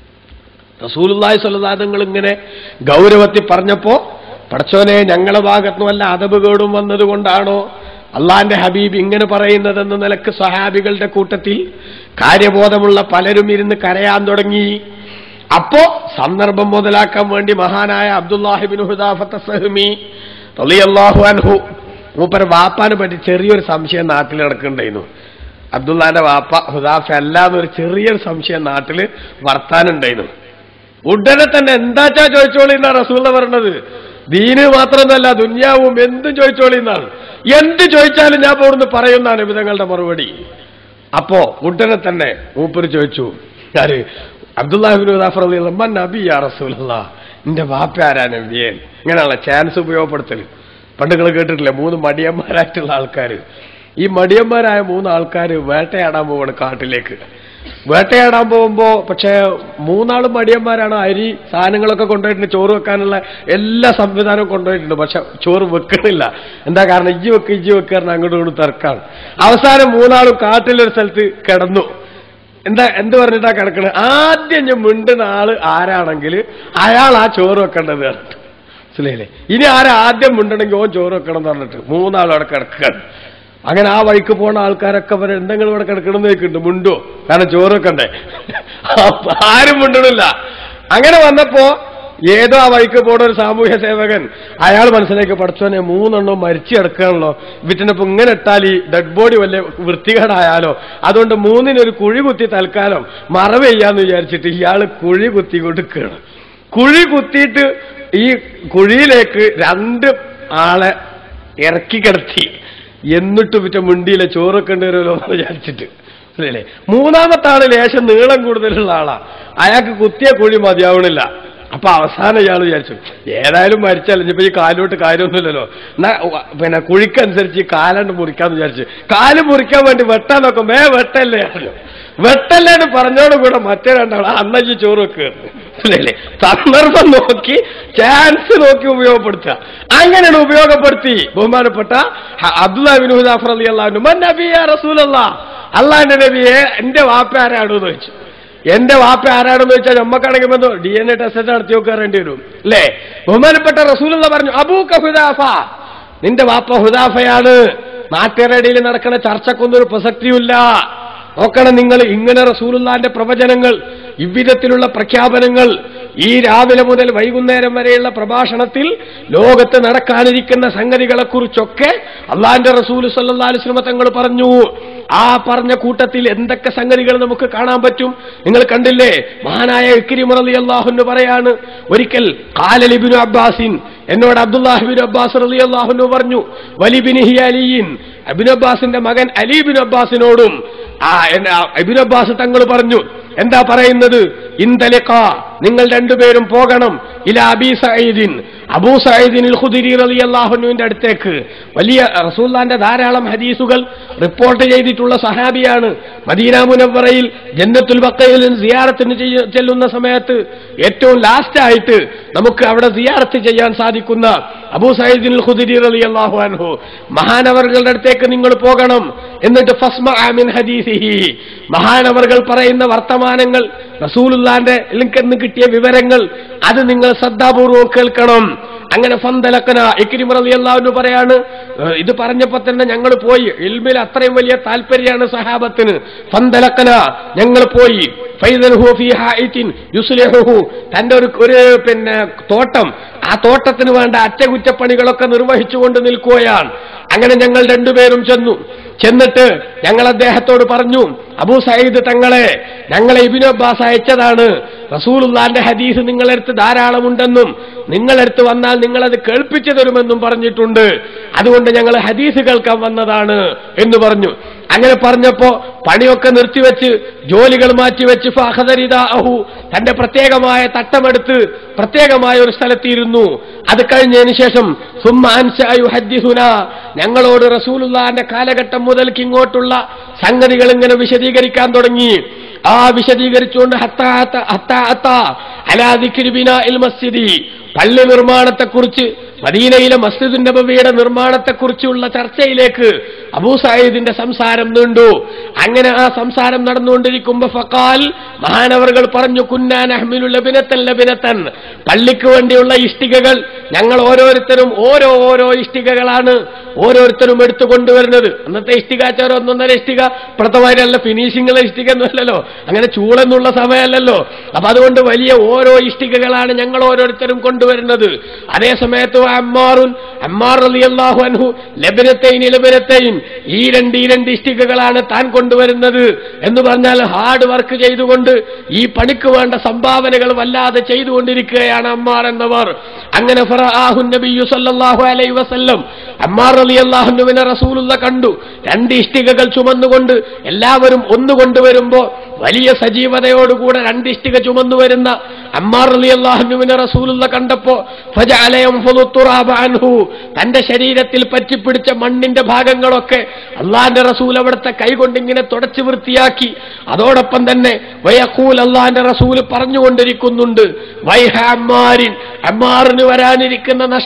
റസൂലുള്ളാഹി സ്വല്ലല്ലാഹു ഇങ്ങനെ ഗൗരവത്തിൽ പറഞ്ഞപ്പോ പടച്ചോനെ ഞങ്ങളെ ഭാഗത്തും വല്ല അതബ് കേടും വന്നതുകൊണ്ടാണോ അള്ളാന്റെ ഹബീബ് ഇങ്ങനെ പറയുന്നതെന്ന നിലക്ക് സഹാബികളുടെ കൂട്ടത്തിൽ കാര്യബോധമുള്ള പലരും ഇരുന്ന് കരയാൻ തുടങ്ങി അപ്പോ സന്ദർഭം മുതലാക്കാൻ വേണ്ടി മഹാനായ അബ്ദുല്ലാഹിബിൻ ഹുദാഫത്ത് സഹ്മി റളിയല്ലാഹു അൻഹു മൂപ്പർ വാപ്പാനെ പറ്റി ചെറിയൊരു സംശയം നാട്ടിൽ നടക്കുന്നുണ്ടായിരുന്നു അബ്ദുല്ലാന്റെ വാപ്പ ഹുദാഫ അല്ലാന്നൊരു ചെറിയൊരു സംശയം നാട്ടിൽ വർത്താനുണ്ടായിരുന്നു ഉടനെ തന്നെ എന്താച്ചാ ചോദിച്ചോളി എന്നാ റസൂല പറഞ്ഞത് ദീന് മാത്രമല്ല ദുന്യാവും എന്തും ചോദിച്ചോളി എന്നാണ് എന്ത് ചോദിച്ചാലും ഞാൻ പോർന്ന് പറയുന്നതാണ് വിധങ്ങളുടെ മറുപടി അപ്പോ ഉടനെ തന്നെ മൂപ്പര് ചോദിച്ചു ആര് അബ്ദുല്ലാഹിബിൻ ഉദാഫർ മൻ നബി യാ റസൂലല്ല എന്റെ വാപ്പ ആരാ നബിയൻ ഇങ്ങനെയുള്ള ചാൻസ് ഉപയോഗപ്പെടുത്തൽ പണ്ട് നിങ്ങൾ കേട്ടിട്ടില്ലേ മൂന്ന് മടിയന്മാരായിട്ടുള്ള ആൾക്കാർ ഈ മടിയന്മാരായ മൂന്ന് ആൾക്കാർ വേട്ടയാടാൻ പോവാണ് കാട്ടിലേക്ക് വേട്ടയാടാൻ പോകുമ്പോ പക്ഷേ മൂന്നാളും മടിയന്മാരാണ് അരി സാധനങ്ങളൊക്കെ കൊണ്ടുപോയിട്ടുണ്ട് ചോറ് വെക്കാനുള്ള എല്ലാ സംവിധാനവും കൊണ്ടുപോയിട്ടുണ്ട് പക്ഷെ ചോറ് വെക്കണില്ല എന്താ കാരണം ഇജ്ജി വെക്ക് ഇജ്ജി വെക്കാറിന് അങ്ങോട്ടും ഇങ്ങോട്ടും തിരക്കാണ് അവസാനം മൂന്നാളും കാട്ടിലൊരു സ്ഥലത്ത് കിടന്നു എന്താ എന്ത് പറഞ്ഞിട്ടാ കിടക്കണത് ആദ്യം ഞാൻ മിണ്ടുന്ന ആള് ആരാണെങ്കിൽ അയാൾ ആ ചോറ് വെക്കേണ്ടത് പറഞ്ഞിട്ട് മനസ്സിലായില്ലേ ഇനി ആരാ ആദ്യം മിണ്ടണമെങ്കിൽ ഓ ചോറ് വെക്കണം എന്ന് പറഞ്ഞിട്ട് മൂന്നാളും അവിടെ കിടക്കുകയാണ് അങ്ങനെ ആ വഴിക്ക് പോണ ആൾക്കാരൊക്കെ അവർ എന്തെങ്കിലും ഇവിടെ കിടക്കണമെന്ന് വെക്കുന്നുണ്ട് മുണ്ടോ കാരണം ചോറ് വെക്കണ്ടേ അപ്പൊ ആരും മിണ്ടണില്ല അങ്ങനെ വന്നപ്പോ ഏതോ ആ വഴിക്ക് പോണ ഒരു സാമൂഹ്യ സേവകൻ അയാൾ മനസ്സിലേക്ക് പഠിച്ചോനെ മൂന്നെണ്ണം മരിച്ചു കിടക്കുകയാണല്ലോ ഇവറ്റിനിപ്പോ ഇങ്ങനെ ഇട്ടാൽ ഈ ഡെഡ് ബോഡി വലിയ വൃത്തികേടായാലോ അതുകൊണ്ട് മൂന്നിനൊരു കുഴി കുത്തി തൽക്കാലം മറവ് ചെയ്യാന്ന് വിചാരിച്ചിട്ട് ഇയാൾ കുഴി കുത്തി കൊടുക്കുകയാണ് കുഴി കുത്തിയിട്ട് ഈ കുഴിയിലേക്ക് രണ്ട് ആളെ ഇറക്കി കിടത്തി എന്നിട്ട് വിറ്റ മുണ്ടിയിലെ ചോറൊക്കെ വരുമല്ലോ എന്ന് വിചാരിച്ചിട്ട് അല്ലേ മൂന്നാമത്തെ ആള് ലേശം നീളം കൂടുതലുള്ള ആളാ അയാൾക്ക് കുത്തിയ കുഴി മതിയാവണില്ല അപ്പൊ അവസാനം ഇയാൾ വിചാരിച്ചു ഏതായാലും മരിച്ചാൽ ഇനിയിപ്പോ ഈ കാലോട്ട് കാര്യമൊന്നുമില്ലല്ലോ എന്നാ ഉവ്വ, പിന്നെ കുഴിക്കനുസരിച്ച് ഈ കാലണ്ട് മുറിക്കാന്ന് വിചാരിച്ചു കാല് മുറിക്കാൻ വേണ്ടി വെട്ടാൻ നോക്കും വേ വെട്ടല്ലേ പറഞ്ഞു വെട്ടല്ലേ എന്ന് പറഞ്ഞോട് കൂടെ മറ്റേ രണ്ടാൾ അന്നജി ചോറ് വെക്കുകയാണ് അല്ലേ സന്ദർഭം നോക്കി ചാൻസ് നോക്കി ഉപയോഗപ്പെടുത്തുക അങ്ങനെയാണ് ഉപയോഗപ്പെടുത്തി ബഹുമാനപ്പെട്ട ഹ- അബ്ദുല്ലാ ബിൻ ഹുദാഫർ അലി അള്ളാഹു മൻ നബിയ റസൂലല്ലാ അള്ളാന്റെ നബിയെ എന്റെ വാപ്പ ആരാണെന്ന് ചോദിച്ചു എന്റെ വാപ്പ ആരാണെന്ന് വെച്ചാൽ നമ്മക്കാണെങ്കിൽ ബന്ധം ഡി എൻ എ ടെസ്റ്റ് നടത്തി നോക്കാറേണ്ടി വരും അല്ലേ ബഹുമാനപ്പെട്ട റസൂലുള്ള പറഞ്ഞു അബൂക്ക ഹുദാഫ നിന്റെ വാപ്പ ഹുദാഫയാണ് നാട്ടുകാരുടെ നടക്കുന്ന ചർച്ചക്കൊന്നും ഒരു പ്രസക്തിയുമില്ല നോക്കണം നിങ്ങൾ ഇങ്ങനെ റസൂലുള്ളാന്റെ പ്രവചനങ്ങൾ ഇவ்விധത്തിലുള്ള പ്രഖ്യാപനങ്ങൾ ഈ രാവിലെ മുതൽ വൈകുന്നേരം വരെയുള്ള പ്രഭാഷണത്തിൽ ലോകത്ത് നടക്കാനിരിക്കുന്ന സംഗതികളെക്കുറിച്ചൊക്കെ അള്ളാന്റെ റസൂൽ സല്ലാ അലുസ്ലമ തങ്ങൾ പറഞ്ഞു ആ പറഞ്ഞ കൂട്ടത്തിൽ എന്തൊക്കെ സംഗതികൾ നമുക്ക് കാണാൻ പറ്റും നിങ്ങൾ കണ്ടില്ലേ മഹാനായ ഇക്രിമർ അലി അള്ളാഹുന്ന് പറയാണ് ഒരിക്കൽ കാലലിബിനു അബ്ബാസിൻ എന്നോട് അബ്ദുല്ലാഹിബിൻ അബ്ബാസ് റലി അള്ളാഹുന്നു പറഞ്ഞു വലിബിൻ ഹി അലിയിൻ അബിൻ അബ്ബാസിന്റെ മകൻ അലീബിൻ അബ്ബാസിനോടും ആ എന്നെ ആ ഇബ്നു അബ്ബാസ് തങ്ങൾ പറഞ്ഞു എന്താ പറയുന്നത് ഇന്തലിക്ക നിങ്ങൾ രണ്ടുപേരും പോകണം ഇല അബി സഈദിൻ അബൂ സഈദിൻ ഖുദരി റളിയല്ലാഹുവിന്റെ അടുത്തേക്ക് വലിയ റസൂല്ലാന്റെ ധാരാളം ഹദീസുകൾ റിപ്പോർട്ട് ചെയ്തിട്ടുള്ള സഹാബിയാണ് മദീന മുനവ്വറയിൽ ജന്നത്തുൽ ബക്കയിൽ സിയാറത്തിന് ചെയ്യ- ചെല്ലുന്ന സമയത്ത് ഏറ്റവും ലാസ്റ്റ് ആയിട്ട് നമുക്ക് അവിടെ സിയാറത്ത് ചെയ്യാൻ സാധിക്കുന്ന അബൂ സയ്യിദിൻ ഖുദരി റളിയല്ലാഹു അൻഹു മഹാനവറുകളുടെ അടുത്തേക്ക് നിങ്ങൾ പോകണം എന്നിട്ട് ഫസ്മ മിൻ ഹദീസിഹി മഹാനവറുകൾ പറയുന്ന വർത്തമാനങ്ങൾ റസൂലുള്ളാന്റെ നിന്ന് കിട്ടിയ വിവരങ്ങൾ അത് നിങ്ങൾ ശ്രദ്ധാപൂർവം കേൾക്കണം അങ്ങനെ ഫന്തലക്കന ഇക്രിം റളിയല്ലാഹു പറയാണ് ഏഹ് ഇത് പറഞ്ഞപ്പോ തന്നെ ഞങ്ങൾ പോയി ഇൽമിൽ അത്രയും വലിയ താല്പര്യമാണ് സഹാബത്തിന് ഫന്തലക്കന ഞങ്ങൾ പോയി ഫൈദൻ ഹു ഫീ ഹായിത്തിൻ യുസ്ലിഹുഹു തന്റെ ഒരു ഒരു പിന്നെ തോട്ടം ആ തോട്ടത്തിന് വേണ്ട അറ്റകുറ്റപ്പണികളൊക്കെ നിർവഹിച്ചുകൊണ്ട് നിൽക്കുകയാണ് അങ്ങനെ ഞങ്ങൾ രണ്ടുപേരും ചെന്നു ചെന്നിട്ട് ഞങ്ങൾ അദ്ദേഹത്തോട് പറഞ്ഞു അബൂ സയ്യിദ് തങ്ങളെ ഞങ്ങളെ ഇബിനു അബ്ബാസ് അയച്ചതാണ് റസൂലുള്ളാന്റെ ഹദീസ് നിങ്ങളെടുത്ത് ധാരാളമുണ്ടെന്നും നിങ്ങളെടുത്ത് വന്നാൽ നിങ്ങളത് കേൾപ്പിച്ചു തരുമെന്നും പറഞ്ഞിട്ടുണ്ട് അതുകൊണ്ട് ഞങ്ങൾ ഹദീസ് കേൾക്കാൻ വന്നതാണ് എന്ന് പറഞ്ഞു അങ്ങനെ പറഞ്ഞപ്പോ പണിയൊക്കെ നിർത്തിവെച്ച് ജോലികൾ മാറ്റിവെച്ച് ഫഹദരിദാഹു തന്റെ പ്രത്യേകമായ തട്ടമെടുത്ത് പ്രത്യേകമായ ഒരു സ്ഥലത്തിരുന്നു അത് കഴിഞ്ഞതിന് ശേഷം സുമ്മ അൻശായു ഹദ്ദിസുന ഞങ്ങളോട് റസൂലുള്ളാന്റെ കാലഘട്ടം മുതൽക്ക് ഇങ്ങോട്ടുള്ള സംഗതികൾ ഇങ്ങനെ വിശദീകരിക്കാൻ തുടങ്ങി ആ വിശദീകരിച്ചുകൊണ്ട് ഹത്താ ഹത്ത- ഹത്താ ഹത്താ അലാ ദിക്രി ബിനാഇൽ മസ്ജിദി പള്ളി നിർമ്മാണത്തെക്കുറിച്ച് മദീനയിലെ മസ്ജിദ് നബവിയുടെ നിർമ്മാണത്തെക്കുറിച്ചുള്ള ചർച്ചയിലേക്ക് അബൂ സായിദിന്റെ സംസാരം നീണ്ടു അങ്ങനെ ആ സംസാരം നടന്നുകൊണ്ടിരിക്കുമ്പോ ഫക്കാൽ മഹാനവറുകൾ പറഞ്ഞു കുന്നാൻ അഹ്മിലു ലബിനത്തൻ ലബിനത്തൻ പള്ളിക്ക് വേണ്ടിയുള്ള ഇഷ്ടികകൾ ഞങ്ങൾ ഓരോരുത്തരും ഓരോ ഓരോ ഇഷ്ടികകളാണ് ഓരോരുത്തരും എടുത്തു കൊണ്ടുവരുന്നത് അന്നത്തെ ഇഷ്ടികാച്ചാരം ഒന്നൊന്നര ഇഷ്ടിക പ്രഥമല്ല ഫിനിഷിംഗുള്ള ഇഷ്ടിക ഒന്നുമല്ലല്ലോ അങ്ങനെ ചൂളെന്നുള്ള സമയമല്ലല്ലോ അപ്പൊ അതുകൊണ്ട് വലിയ ഓരോ ഇഷ്ടികകളാണ് ഞങ്ങൾ ഓരോരുത്തരും കൊണ്ടുവരുന്നത് അതേ സമയത്ത് അമ്മാറുൻ അമ്മാർ അലിയല്ലാഹു അൻഹു ലബനത്തെയിൻ ലബനത്തെയിൻ ഈ രണ്ട് ഈ രണ്ട് ഇഷ്ടികകളാണ് താൻ കൊണ്ടുവരുന്നത് എന്ന് പറഞ്ഞാൽ ഹാർഡ് വർക്ക് ചെയ്തുകൊണ്ട് ഈ പണിക്ക് വേണ്ട സംഭാവനകൾ വല്ലാതെ ചെയ്തുകൊണ്ടിരിക്കുകയാണ് അമ്മാർ എന്നവർ അങ്ങനെ ഫറആഹു നബിയ്യു സല്ലല്ലാഹു അലൈഹി വസല്ലം അമ്മാർ റളിയല്ലാഹുവിനെ റസൂലുള്ള കണ്ടു രണ്ട് ഇഷ്ടികകൾ ചുമന്നുകൊണ്ട് എല്ലാവരും ഒന്ന് കൊണ്ടുവരുമ്പോ വലിയ സജീവതയോടുകൂടെ രണ്ട് ഇഷ്ടിക ചുമന്നുവരുന്ന അമ്മാർ റളിയല്ലാഹുവിനെ റസൂലുള്ള കണ്ടപ്പോ ഫജഅല യൻഫുദു തുറാബ അൻഹു തന്റെ ശരീരത്തിൽ പറ്റിപ്പിടിച്ച മണ്ണിന്റെ ഭാഗങ്ങളൊക്കെ അള്ളാന്റെ റസൂൽ അവിടുത്തെ കൈകൊണ്ട് ഇങ്ങനെ തുടച്ചു വൃത്തിയാക്കി അതോടൊപ്പം തന്നെ വയക്കൂൽ അള്ളാന്റെ റസൂൽ പറഞ്ഞുകൊണ്ടിരിക്കുന്നുണ്ട് വൈഹ അമ്മാരിൻ അമ്മാറിന് വരാനിരിക്കുന്ന നഷ്ടം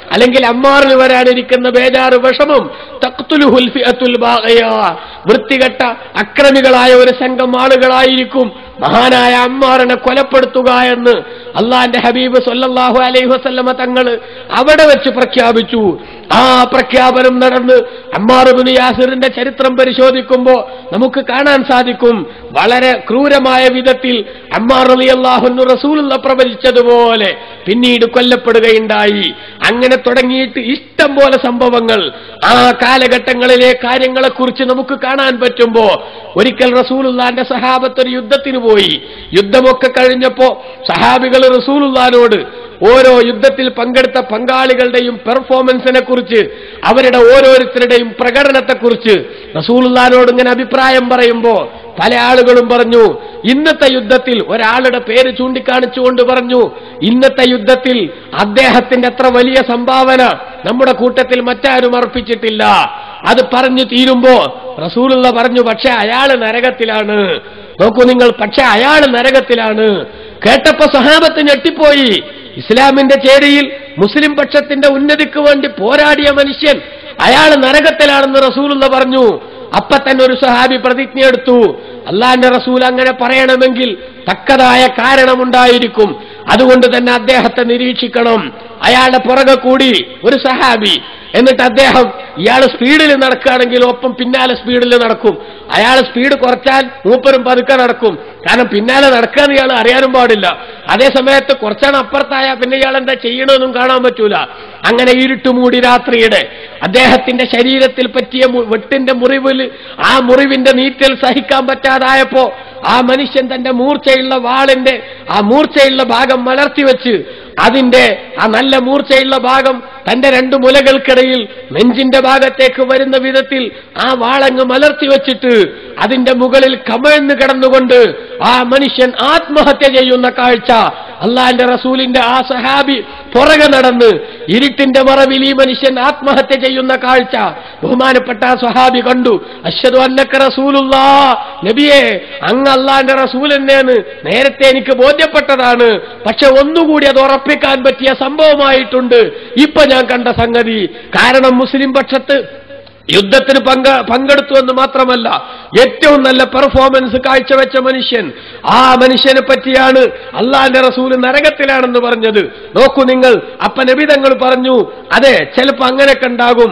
അല്ലെങ്കിൽ അമ്മാറിന് വരാനിരിക്കുന്ന ബേജാറ് വിഷമം തഖ്തുലുഹുൽ ഫിഅത്തുൽ ബാഗിയ. വൃത്തികെട്ട അക്രമികളായ ഒരു സംഘം ആളുകളായിരിക്കും മഹാനായ അമ്മാറിനെ കൊലപ്പെടുത്തുക എന്ന് അള്ളാന്റെ ഹബീബ് സല്ലല്ലാഹു അലൈഹി വസല്ലമ തങ്ങൾ അവിടെ വെച്ച് പ്രഖ്യാപിച്ചു ആ പ്രഖ്യാപനം നടന്ന് അമ്മാറുബിന് യാസിറിന്റെ ചരിത്രം പരിശോധിക്കുമ്പോൾ നമുക്ക് കാണാൻ സാധിക്കും വളരെ ക്രൂരമായ വിധത്തിൽ അമ്മാർ അലി അള്ളാഹുന്നു റസൂലുള്ള പ്രവചിച്ചതുപോലെ പിന്നീട് കൊല്ലപ്പെടുകയുണ്ടായി അങ്ങനെ തുടങ്ങിയിട്ട് ഇഷ്ടം പോലെ സംഭവങ്ങൾ ആ കാലഘട്ടങ്ങളിലെ കാര്യങ്ങളെക്കുറിച്ച് നമുക്ക് കാണാൻ പറ്റുമ്പോ ഒരിക്കൽ റസൂലുള്ളാന്റെ സഹാബത്ത് ഒരു യുദ്ധത്തിന് പോയി യുദ്ധമൊക്കെ കഴിഞ്ഞപ്പോ സഹാബികൾ റസൂലുള്ളാനോട് ഓരോ യുദ്ധത്തിൽ പങ്കെടുത്ത പങ്കാളികളുടെയും പെർഫോമൻസിനെ കുറിച്ച് അവരുടെ ഓരോരുത്തരുടെയും പ്രകടനത്തെക്കുറിച്ച് റസൂലുള്ളാനോട് ഇങ്ങനെ അഭിപ്രായം പറയുമ്പോ പല ആളുകളും പറഞ്ഞു ഇന്നത്തെ യുദ്ധത്തിൽ ഒരാളുടെ പേര് ചൂണ്ടിക്കാണിച്ചുകൊണ്ട് പറഞ്ഞു ഇന്നത്തെ യുദ്ധത്തിൽ അദ്ദേഹത്തിന്റെ അത്ര വലിയ സംഭാവന നമ്മുടെ കൂട്ടത്തിൽ മറ്റാരും അർപ്പിച്ചിട്ടില്ല അത് പറഞ്ഞു തീരുമ്പോ റസൂലുള്ള പറഞ്ഞു പക്ഷെ അയാള് നരകത്തിലാണ് നോക്കൂ നിങ്ങൾ പക്ഷെ അയാള് നരകത്തിലാണ് കേട്ടപ്പോ സഹാബത്ത് ഞെട്ടിപ്പോയി ഇസ്ലാമിന്റെ ചേരിയിൽ മുസ്ലിം പക്ഷത്തിന്റെ ഉന്നതിക്ക് വേണ്ടി പോരാടിയ മനുഷ്യൻ അയാൾ നരകത്തിലാണെന്ന് റസൂലുള്ള പറഞ്ഞു അപ്പൊ തന്നെ ഒരു സഹാബി പ്രതിജ്ഞ എടുത്തു അള്ളാന്റെ റസൂൽ അങ്ങനെ പറയണമെങ്കിൽ തക്കതായ കാരണമുണ്ടായിരിക്കും അതുകൊണ്ട് തന്നെ അദ്ദേഹത്തെ നിരീക്ഷിക്കണം അയാളുടെ പുറകെ കൂടി ഒരു സഹാബി എന്നിട്ട് അദ്ദേഹം ഇയാൾ സ്പീഡിൽ നടക്കുകയാണെങ്കിൽ ഒപ്പം പിന്നാലെ സ്പീഡിൽ നടക്കും അയാൾ സ്പീഡ് കുറച്ചാൽ മൂപ്പരും പതുക്കെ നടക്കും കാരണം പിന്നാലെ നടക്കാൻ ഇയാൾ അറിയാനും പാടില്ല അതേ സമയത്ത് കുറച്ചാണ് അപ്പുറത്തായ പിന്നെ ഇയാൾ എന്താ ചെയ്യണമെന്നും കാണാൻ പറ്റൂല അങ്ങനെ ഇരുട്ടുമൂടി രാത്രിയുടെ അദ്ദേഹത്തിന്റെ ശരീരത്തിൽ പറ്റിയ മു- വെട്ടിന്റെ മുറിവിൽ ആ മുറിവിന്റെ നീറ്റൽ സഹിക്കാൻ പറ്റാതായപ്പോ ആ മനുഷ്യൻ തന്റെ മൂർച്ചയുള്ള വാളിന്റെ ആ മൂർച്ചയുള്ള ഭാഗം മലർത്തി വെച്ച് അതിന്റെ ആ നല്ല മൂർച്ചയുള്ള ഭാഗം തന്റെ രണ്ട് മുലകൾക്കിടയിൽ നെഞ്ചിന്റെ ഭാഗത്തേക്ക് വരുന്ന വിധത്തിൽ ആ വാളങ്ങ് മലർത്തി വെച്ചിട്ട് അതിന്റെ മുകളിൽ കമഴ്ന്ന് കിടന്നുകൊണ്ട് ആ മനുഷ്യൻ ആത്മഹത്യ ചെയ്യുന്ന കാഴ്ച അള്ളാന്റെ റസൂലിന്റെ ആ സഹാബി പുറകെ നടന്ന് ഇരുട്ടിന്റെ മറവിൽ ഈ മനുഷ്യൻ ആത്മഹത്യ ചെയ്യുന്ന കാഴ്ച ബഹുമാനപ്പെട്ട ആ സ്വഹാബി കണ്ടു അശ്വതു അന്നക്ക റസൂലുള്ളാ നബിയെ അങ്ങ് അള്ളാന്റെ റസൂൽ എന്നെന്ന് നേരത്തെ എനിക്ക് ബോധ്യപ്പെട്ടതാണ് പക്ഷെ ഒന്നുകൂടി അത് ഉറപ്പിക്കാൻ പറ്റിയ സംഭവമായിട്ടുണ്ട് ഇപ്പൊ ഞാൻ കണ്ട സംഗതി കാരണം മുസ്ലിം പക്ഷത്ത് യുദ്ധത്തിന് പങ്ക പങ്കെടുത്തു എന്ന് മാത്രമല്ല ഏറ്റവും നല്ല പെർഫോമൻസ് കാഴ്ചവെച്ച മനുഷ്യൻ ആ മനുഷ്യനെ പറ്റിയാണ് അള്ളാന്റെ റസൂല് നരകത്തിലാണെന്ന് പറഞ്ഞത് നോക്കൂ നിങ്ങൾ അപ്പ നബിതങ്ങൾ പറഞ്ഞു അതെ ചിലപ്പോ അങ്ങനെയൊക്കെ ഉണ്ടാകും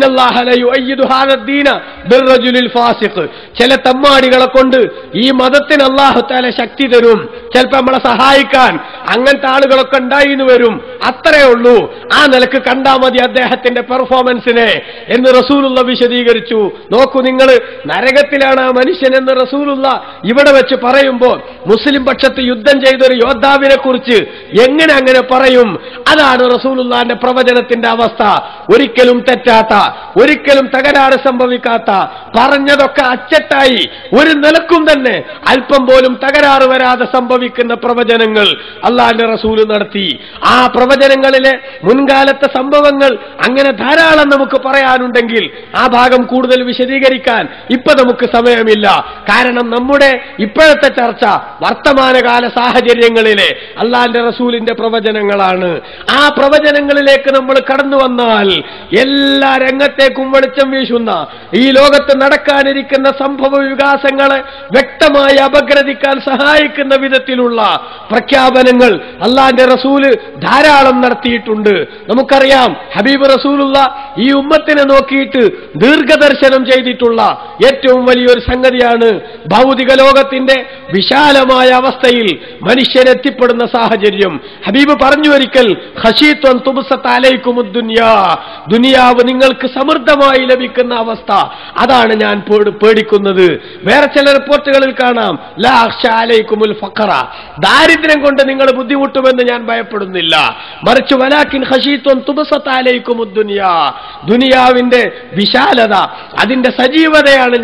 ഫാസിഖ് ചില തമ്മാടികളെ കൊണ്ട് ഈ മതത്തിന് അള്ളാഹുത്താല ശക്തി തരും ചിലപ്പോ നമ്മളെ സഹായിക്കാൻ അങ്ങനത്തെ ആളുകളൊക്കെ ഉണ്ടായിന്ന് വരും അത്രേ ഉള്ളൂ ആ നിലക്ക് കണ്ടാ മതി അദ്ദേഹത്തിന്റെ പെർഫോമൻസിനെ എന്ന് റസൂലുള്ള വിശദീകരിച്ചു നോക്കൂ നിങ്ങൾ നരകത്തിലാണ് ആ മനുഷ്യൻ എന്ന് റസൂലുള്ള ഇവിടെ വെച്ച് പറയുമ്പോൾ മുസ്ലിം പക്ഷത്ത് യുദ്ധം ചെയ്ത ഒരു യോദ്ധാവിനെ കുറിച്ച് എങ്ങനെ അങ്ങനെ പറയും അതാണ് റസൂലുള്ളാന്റെ പ്രവചനത്തിന്റെ അവസ്ഥ ഒരിക്കലും തെറ്റാത്ത ഒരിക്കലും തകരാറ് സംഭവിക്കാത്ത പറഞ്ഞതൊക്കെ അച്ചട്ടായി ഒരു നിലക്കും തന്നെ അല്പം പോലും തകരാറ് വരാതെ സംഭവിക്കുന്ന പ്രവചനങ്ങൾ അള്ളാന്റെ റസൂല് നടത്തി ആ പ്രവചനങ്ങളിലെ മുൻകാലത്തെ സംഭവങ്ങൾ അങ്ങനെ ധാരാളം നമുക്ക് പറയാനുണ്ടെങ്കിൽ ആ ഭാഗം കൂടുതൽ വിശദീകരിക്കാൻ ഇപ്പൊ നമുക്ക് സമയമില്ല കാരണം നമ്മുടെ ഇപ്പോഴത്തെ ചർച്ച വർത്തമാനകാല സാഹചര്യങ്ങളിലെ അള്ളാന്റെ റസൂലിന്റെ പ്രവചനങ്ങളാണ് ആ പ്രവചനങ്ങളിലേക്ക് നമ്മൾ കടന്നു വന്നാൽ എല്ലാ രംഗത്തേക്കും വെളിച്ചം വീശുന്ന ഈ ലോകത്ത് നടക്കാനിരിക്കുന്ന സംഭവ വികാസങ്ങളെ വ്യക്തമായി അപഗ്രഥിക്കാൻ സഹായിക്കുന്ന വിധത്തിലുള്ള പ്രഖ്യാപനങ്ങൾ അള്ളാന്റെ റസൂല് ധാരാളം നടത്തിയിട്ടുണ്ട് നമുക്കറിയാം ഹബീബ് റസൂലുള്ള ഈ ഉമ്മത്തിനെ നോക്കിയിട്ട് ദീർഘദർശനം ചെയ്തിട്ടുള്ള ഏറ്റവും വലിയൊരു സംഗതിയാണ് ഭൗതിക ലോകത്തിന്റെ വിശാലമായ അവസ്ഥയിൽ മനുഷ്യരെത്തിപ്പെടുന്ന സാഹചര്യം ഹബീബ് പറഞ്ഞു ഒരിക്കൽ ഹഷീത്വം തുബുസത്താലയ്ക്കുമുദ്ദുന്യാ ദുനിയാവ് നിങ്ങൾക്ക് സമൃദ്ധമായി ലഭിക്കുന്ന അവസ്ഥ അതാണ് ഞാൻ പേടി- പേടിക്കുന്നത് വേറെ ചില റിപ്പോർട്ടുകളിൽ കാണാം ലാ അലൈക്കുമുൽ ഫഖറ ദാരിദ്ര്യം കൊണ്ട് നിങ്ങൾ ബുദ്ധിമുട്ടുമെന്ന് ഞാൻ ഭയപ്പെടുന്നില്ല മറിച്ച് വലാക്കിൻ ഹഷീത്വം തുബസത്താലയ്ക്കുമുദ്ദുന്യാ ദുനിയാവിന്റെ വിശാലത അതിന്റെ സജീവതയാണ് ഞാൻ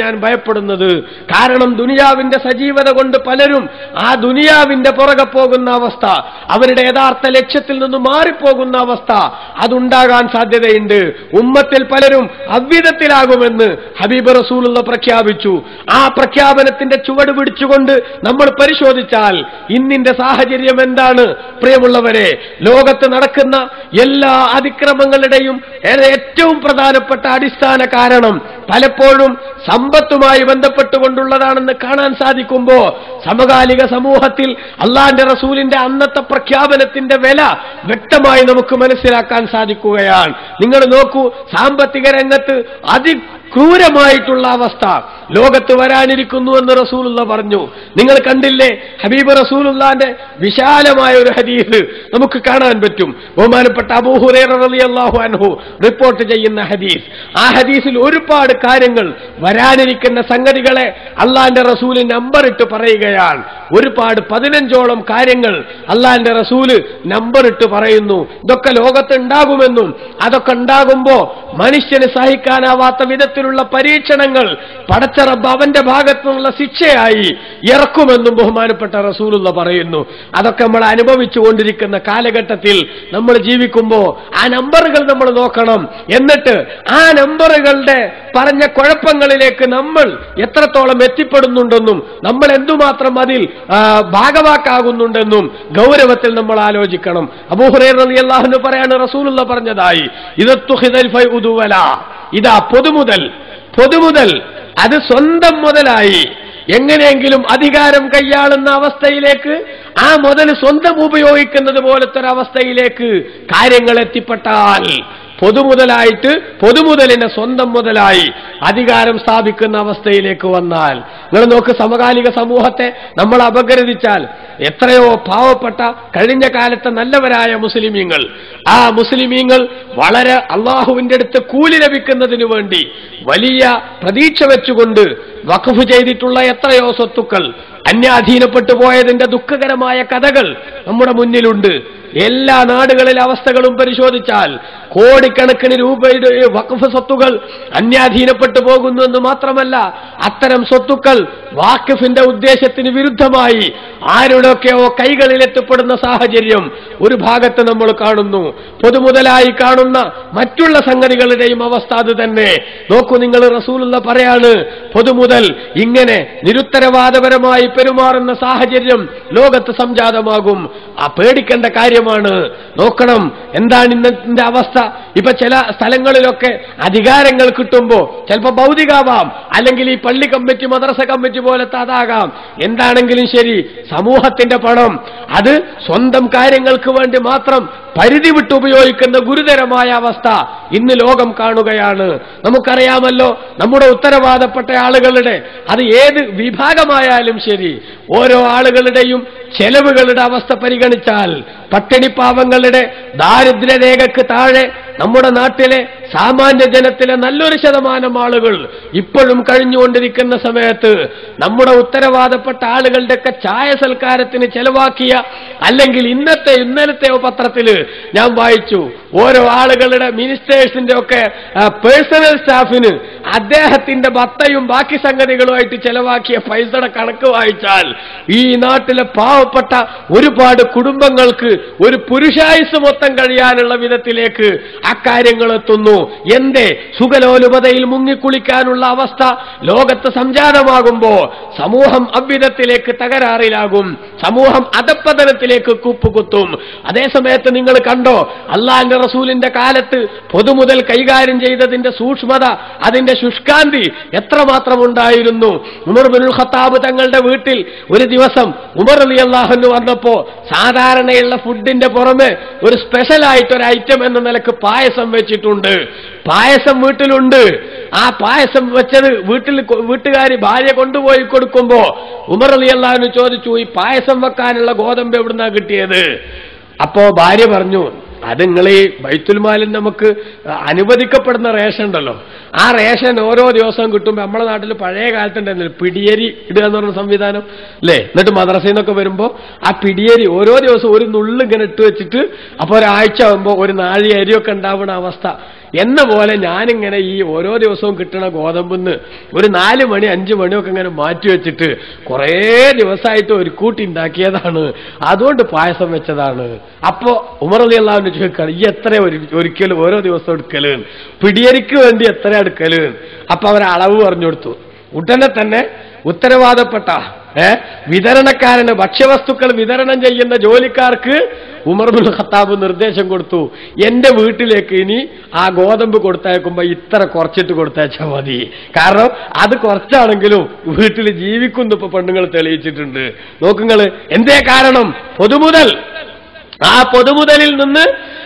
ഞാൻ ഭയപ്പെടുന്നത് കാരണം ദുനിയാവിന്റെ സജീവത കൊണ്ട് പലരും ആ ദുനിയാവിന്റെ പുറകെ പോകുന്ന അവസ്ഥ അവരുടെ യഥാർത്ഥ ലക്ഷ്യത്തിൽ നിന്ന് മാറിപ്പോകുന്ന അവസ്ഥ അതുണ്ടാകാൻ സാധ്യതയുണ്ട് ഉമ്മത്തിൽ പലരും അവ്യതത്തിലാകുമെന്ന് ഹബീബ് റസൂലുള്ള പ്രഖ്യാപിച്ചു ആ പ്രഖ്യാപനത്തിന്റെ ചുവട് പിടിച്ചുകൊണ്ട് നമ്മൾ പരിശോധിച്ചാൽ ഇന്നിന്റെ സാഹചര്യം എന്താണ് പ്രിയമുള്ളവരെ ലോകത്ത് നടക്കുന്ന എല്ലാ അതിക്രമങ്ങളുടെയും ഏറ്റവും പ്രധാനപ്പെട്ട അടിസ്ഥാന കാരണം പലപ്പോഴും സമ്പത്തുമായി ബന്ധപ്പെട്ടുകൊണ്ടുള്ളതാണെന്ന് കാണാൻ സാധിക്കുമ്പോ സമകാലിക സമൂഹത്തിൽ അള്ളാന്റെ റസൂലിന്റെ അന്നത്തെ പ്രഖ്യാപനത്തിന്റെ വില വ്യക്തമായി നമുക്ക് മനസ്സിലാക്കാൻ സാധിക്കുകയാണ് നിങ്ങൾ നോക്കൂ സാമ്പത്തിക രംഗത്ത് അതിക്രൂരമായിട്ടുള്ള അവസ്ഥ ലോകത്ത് വരാനിരിക്കുന്നു എന്ന് റസൂലുള്ള പറഞ്ഞു നിങ്ങൾ കണ്ടില്ലേ ഹബീബ് റസൂലുള്ളാന്റെ വിശാലമായ ഒരു ഹദീസ് നമുക്ക് കാണാൻ പറ്റും ബഹുമാനപ്പെട്ട അബൂഹുറേറിയാഹു അൻഹു റിപ്പോർട്ട് ചെയ്യുന്ന ഹദീസ് ആ ഹദീസിൽ ഒരുപാട് കാര്യങ്ങൾ വരാനിരിക്കുന്ന സംഗതികളെ അള്ളാന്റെ റസൂല് നമ്പർ ഇട്ട് പറയുകയാണ് ഒരുപാട് പതിനഞ്ചോളം കാര്യങ്ങൾ അള്ളാന്റെ റസൂല് നമ്പർ ഇട്ട് പറയുന്നു ഇതൊക്കെ ലോകത്ത് ഉണ്ടാകുമെന്നും അതൊക്കെ ഉണ്ടാകുമ്പോ മനുഷ്യന് സഹിക്കാനാവാത്ത വിധത്തിലുള്ള പരീക്ഷണങ്ങൾ പടച്ചറബ് അവന്റെ ഭാഗത്തു നിന്നുള്ള ശിക്ഷയായി ഇറക്കുമെന്നും ബഹുമാനപ്പെട്ട റസൂലുള്ള പറയുന്നു അതൊക്കെ നമ്മൾ അനുഭവിച്ചു കൊണ്ടിരിക്കുന്ന കാലഘട്ടത്തിൽ നമ്മൾ ജീവിക്കുമ്പോ ആ നമ്പറുകൾ നമ്മൾ നോക്കണം എന്നിട്ട് ആ നമ്പറുകളുടെ പറഞ്ഞ കുഴപ്പങ്ങളിലേക്ക് നമ്മൾ എത്രത്തോളം എത്തിപ്പെടുന്നുണ്ടെന്നും നമ്മൾ എന്തുമാത്രം അതിൽ ആ, ഭാഗവാക്കാകുന്നുണ്ടെന്നും ഗൗരവത്തിൽ നമ്മൾ ആലോചിക്കണം അബൂഹുറേറിയാഹുന് പറയാണ് റസൂലുള്ള പറഞ്ഞതായി ഇതത്തുഹിദൽ ഫൈ ഉദുവല ഇതാ പൊതുമുതൽ പൊതുമുതൽ അത് സ്വന്തം മുതലായി എങ്ങനെയെങ്കിലും അധികാരം കൈയാളുന്ന അവസ്ഥയിലേക്ക് ആ മുതൽ സ്വന്തം ഉപയോഗിക്കുന്നത് പോലത്തെ ഒരു അവസ്ഥയിലേക്ക് കാര്യങ്ങൾ എത്തിപ്പെട്ടാൽ പൊതുമുതലായിട്ട് പൊതുമുതലിനെ സ്വന്തം മുതലായി അധികാരം സ്ഥാപിക്കുന്ന അവസ്ഥയിലേക്ക് വന്നാൽ നിങ്ങൾ നോക്ക് സമകാലിക സമൂഹത്തെ നമ്മൾ അപഗ്രഥിച്ചാൽ എത്രയോ പാവപ്പെട്ട കഴിഞ്ഞ കാലത്തെ നല്ലവരായ മുസ്ലിമീങ്ങൾ ആ മുസ്ലിമീങ്ങൾ വളരെ അള്ളാഹുവിന്റെ അടുത്ത് കൂലി ലഭിക്കുന്നതിനു വേണ്ടി വലിയ പ്രതീക്ഷ വെച്ചുകൊണ്ട് വഖഫ് ചെയ്തിട്ടുള്ള എത്രയോ സ്വത്തുക്കൾ അന്യാധീനപ്പെട്ടു പോയതിന്റെ ദുഃഖകരമായ കഥകൾ നമ്മുടെ മുന്നിലുണ്ട് എല്ലാ നാടുകളിലെ അവസ്ഥകളും പരിശോധിച്ചാൽ കോടിക്കണക്കിന് രൂപയുടെ വഖഫ് സ്വത്തുകൾ അന്യാധീനപ്പെട്ടു പോകുന്നു എന്ന് മാത്രമല്ല അത്തരം സ്വത്തുക്കൾ വാക്കിഫിന്റെ ഉദ്ദേശത്തിന് വിരുദ്ധമായി ആരുടെയൊക്കെയോ കൈകളിൽ എത്തപ്പെടുന്ന സാഹചര്യം ഒരു ഭാഗത്ത് നമ്മൾ കാണുന്നു പൊതുമുതലായി കാണുന്ന മറ്റുള്ള സംഗതികളുടെയും അവസ്ഥ അത് തന്നെ നോക്കൂ നിങ്ങൾ റസൂലുള്ള പറയാണ് പൊതുമുതൽ ഇങ്ങനെ നിരുത്തരവാദപരമായി പെരുമാറുന്ന സാഹചര്യം ലോകത്ത് സംജാതമാകും ആ പേടിക്കേണ്ട കാര്യമാണ് നോക്കണം എന്താണ് ഇന്നത്തെ അവസ്ഥ ഇപ്പൊ ചില സ്ഥലങ്ങളിലൊക്കെ അധികാരങ്ങൾ കിട്ടുമ്പോ ചിലപ്പോ ഭൗതികാവാം അല്ലെങ്കിൽ ഈ പള്ളി കമ്മിറ്റി മദ്രസ കമ്മിറ്റി പോലത്തെ അതാകാം എന്താണെങ്കിലും ശരി സമൂഹത്തിന്റെ പണം അത് സ്വന്തം കാര്യങ്ങൾക്ക് വേണ്ടി മാത്രം പരിധി വിട്ട് ഉപയോഗിക്കുന്ന ഗുരുതരമായ അവസ്ഥ ഇന്ന് ലോകം കാണുകയാണ് നമുക്കറിയാമല്ലോ നമ്മുടെ ഉത്തരവാദപ്പെട്ട ആളുകളുടെ അത് ഏത് വിഭാഗമായാലും ശരി ഓരോ ആളുകളുടെയും ചെലവുകളുടെ അവസ്ഥ പരിഗണിച്ചാൽ പട്ടിണിപ്പാവങ്ങളുടെ ദാരിദ്ര്യരേഖക്ക് താഴെ നമ്മുടെ നാട്ടിലെ സാമാന്യ ജനത്തിലെ നല്ലൊരു ശതമാനം ആളുകൾ ഇപ്പോഴും കഴിഞ്ഞുകൊണ്ടിരിക്കുന്ന സമയത്ത് നമ്മുടെ ഉത്തരവാദപ്പെട്ട ആളുകളുടെയൊക്കെ ചായ സൽക്കാരത്തിന് ചെലവാക്കിയ അല്ലെങ്കിൽ ഇന്നത്തെ ഇന്നലത്തെയോ പത്രത്തിൽ ഞാൻ വായിച്ചു ഓരോ ആളുകളുടെ മിനിസ്റ്റേഴ്സിന്റെ ഒക്കെ പേഴ്സണൽ സ്റ്റാഫിന് അദ്ദേഹത്തിന്റെ ഭത്തയും ബാക്കി സംഗതികളുമായിട്ട് ചെലവാക്കിയ പൈസയുടെ കണക്ക് വായിച്ചാൽ ഈ നാട്ടിലെ പാവപ്പെട്ട ഒരുപാട് കുടുംബങ്ങൾക്ക് ഒരു പുരുഷായുസ് മൊത്തം കഴിയാനുള്ള വിധത്തിലേക്ക് അക്കാര്യങ്ങൾ എത്തുന്നു എന്തേ സുഖലോലുപതയിൽ മുങ്ങിക്കുളിക്കാനുള്ള അവസ്ഥ ലോകത്ത് സംജാതമാകുമ്പോ സമൂഹം അவ்விധത്തിലേക്ക് തകരാറിലാകും സമൂഹം അധപ്പതനത്തിലേക്ക് കൂപ്പുകുത്തും അതേസമയത്ത് നിങ്ങൾ കണ്ടോ അള്ളാന്റെ റസൂലിന്റെ കാലത്ത് പൊതുമുതൽ കൈകാര്യം ചെയ്തതിന്റെ സൂക്ഷ്മത അതിന്റെ ശുഷ്കാന്തി എത്രമാത്രം ഉണ്ടായിരുന്നു ഉമർ ബിനുൽ ഖത്താബ് തങ്ങളുടെ വീട്ടിൽ ഒരു ദിവസം ഉമർ അലി അള്ളാഹുന് വന്നപ്പോ സാധാരണയുള്ള ഫുഡിന്റെ പുറമെ ഒരു സ്പെഷ്യൽ ആയിട്ട് ഒരു ഐറ്റം എന്ന നിലക്ക് പായസം വെച്ചിട്ടുണ്ട് പായസം വീട്ടിലുണ്ട് ആ പായസം വെച്ചത് വീട്ടിൽ കൊ- വീട്ടുകാരി ഭാര്യ കൊണ്ടുപോയി കൊടുക്കുമ്പോ ഉമർ അലി അള്ളാഹുന് ചോദിച്ചു ഈ പായസം വെക്കാനുള്ള ഗോതമ്പ് എവിടുന്നാ കിട്ടിയത് അപ്പോ ഭാര്യ പറഞ്ഞു അത് നിങ്ങൾ ഈ ബൈത്തുൽമാലിൽ നമുക്ക് അനുവദിക്കപ്പെടുന്ന റേഷൻ ഉണ്ടല്ലോ ആ റേഷൻ ഓരോ ദിവസവും കിട്ടുമ്പോൾ നമ്മളെ നാട്ടിൽ പഴയ കാലത്തുണ്ടായിരുന്നില്ല പിടിയരി ഇടുക എന്ന് പറഞ്ഞ സംവിധാനം അല്ലേ എന്നിട്ട് മദ്രസയിൽ നിന്നൊക്കെ വരുമ്പോൾ ആ പിടിയരി ഓരോ ദിവസവും ഒരു നുള്ള് ഇങ്ങനെ ഇട്ട് വെച്ചിട്ട് അപ്പോൾ ഒരാഴ്ച ആകുമ്പോൾ ഒരു നാഴി അരിയൊക്കെ ഉണ്ടാവുന്ന അവസ്ഥ എന്ന പോലെ ഞാനിങ്ങനെ ഈ ഓരോ ദിവസവും കിട്ടണ ഗോതമ്പെന്ന് ഒരു നാല് മണി അഞ്ച് മണിയൊക്കെ ഇങ്ങനെ മാറ്റി വെച്ചിട്ട് കുറേ ദിവസമായിട്ട് ഒരു കൂട്ടി ഉണ്ടാക്കിയതാണ് അതുകൊണ്ട് പായസം വെച്ചതാണ് അപ്പോ ഉമർ അലി അള്ളാഹുവിന്റെ ചോദിക്കാണ് ഈ എത്ര ഒരു ഒരിക്കലും ഓരോ ദിവസം എടുക്കല് പിടിയരിക്ക് വേണ്ടി എത്ര എടുക്കല് അപ്പൊ അവർ അളവ് പറഞ്ഞു കൊടുത്തു ഉടനെ തന്നെ ഉത്തരവാദപ്പെട്ട ഏ വിതരണക്കാരന് ഭക്ഷ്യവസ്തുക്കൾ വിതരണം ചെയ്യുന്ന ജോലിക്കാർക്ക് ഉമർബുൽ ഖത്താബ് നിർദ്ദേശം കൊടുത്തു എന്റെ വീട്ടിലേക്ക് ഇനി ആ ഗോതമ്പ് കൊടുത്തയക്കുമ്പോ ഇത്ര കുറച്ചിട്ട് കൊടുത്തയച്ചാൽ മതി കാരണം അത് കുറച്ചാണെങ്കിലും വീട്ടിൽ ജീവിക്കുന്നു ഇപ്പൊ പെണ്ണുങ്ങൾ തെളിയിച്ചിട്ടുണ്ട് നോക്കുങ്ങള് എന്തേ കാരണം പൊതുമുതൽ ആ പൊതുമുതലിൽ നിന്ന്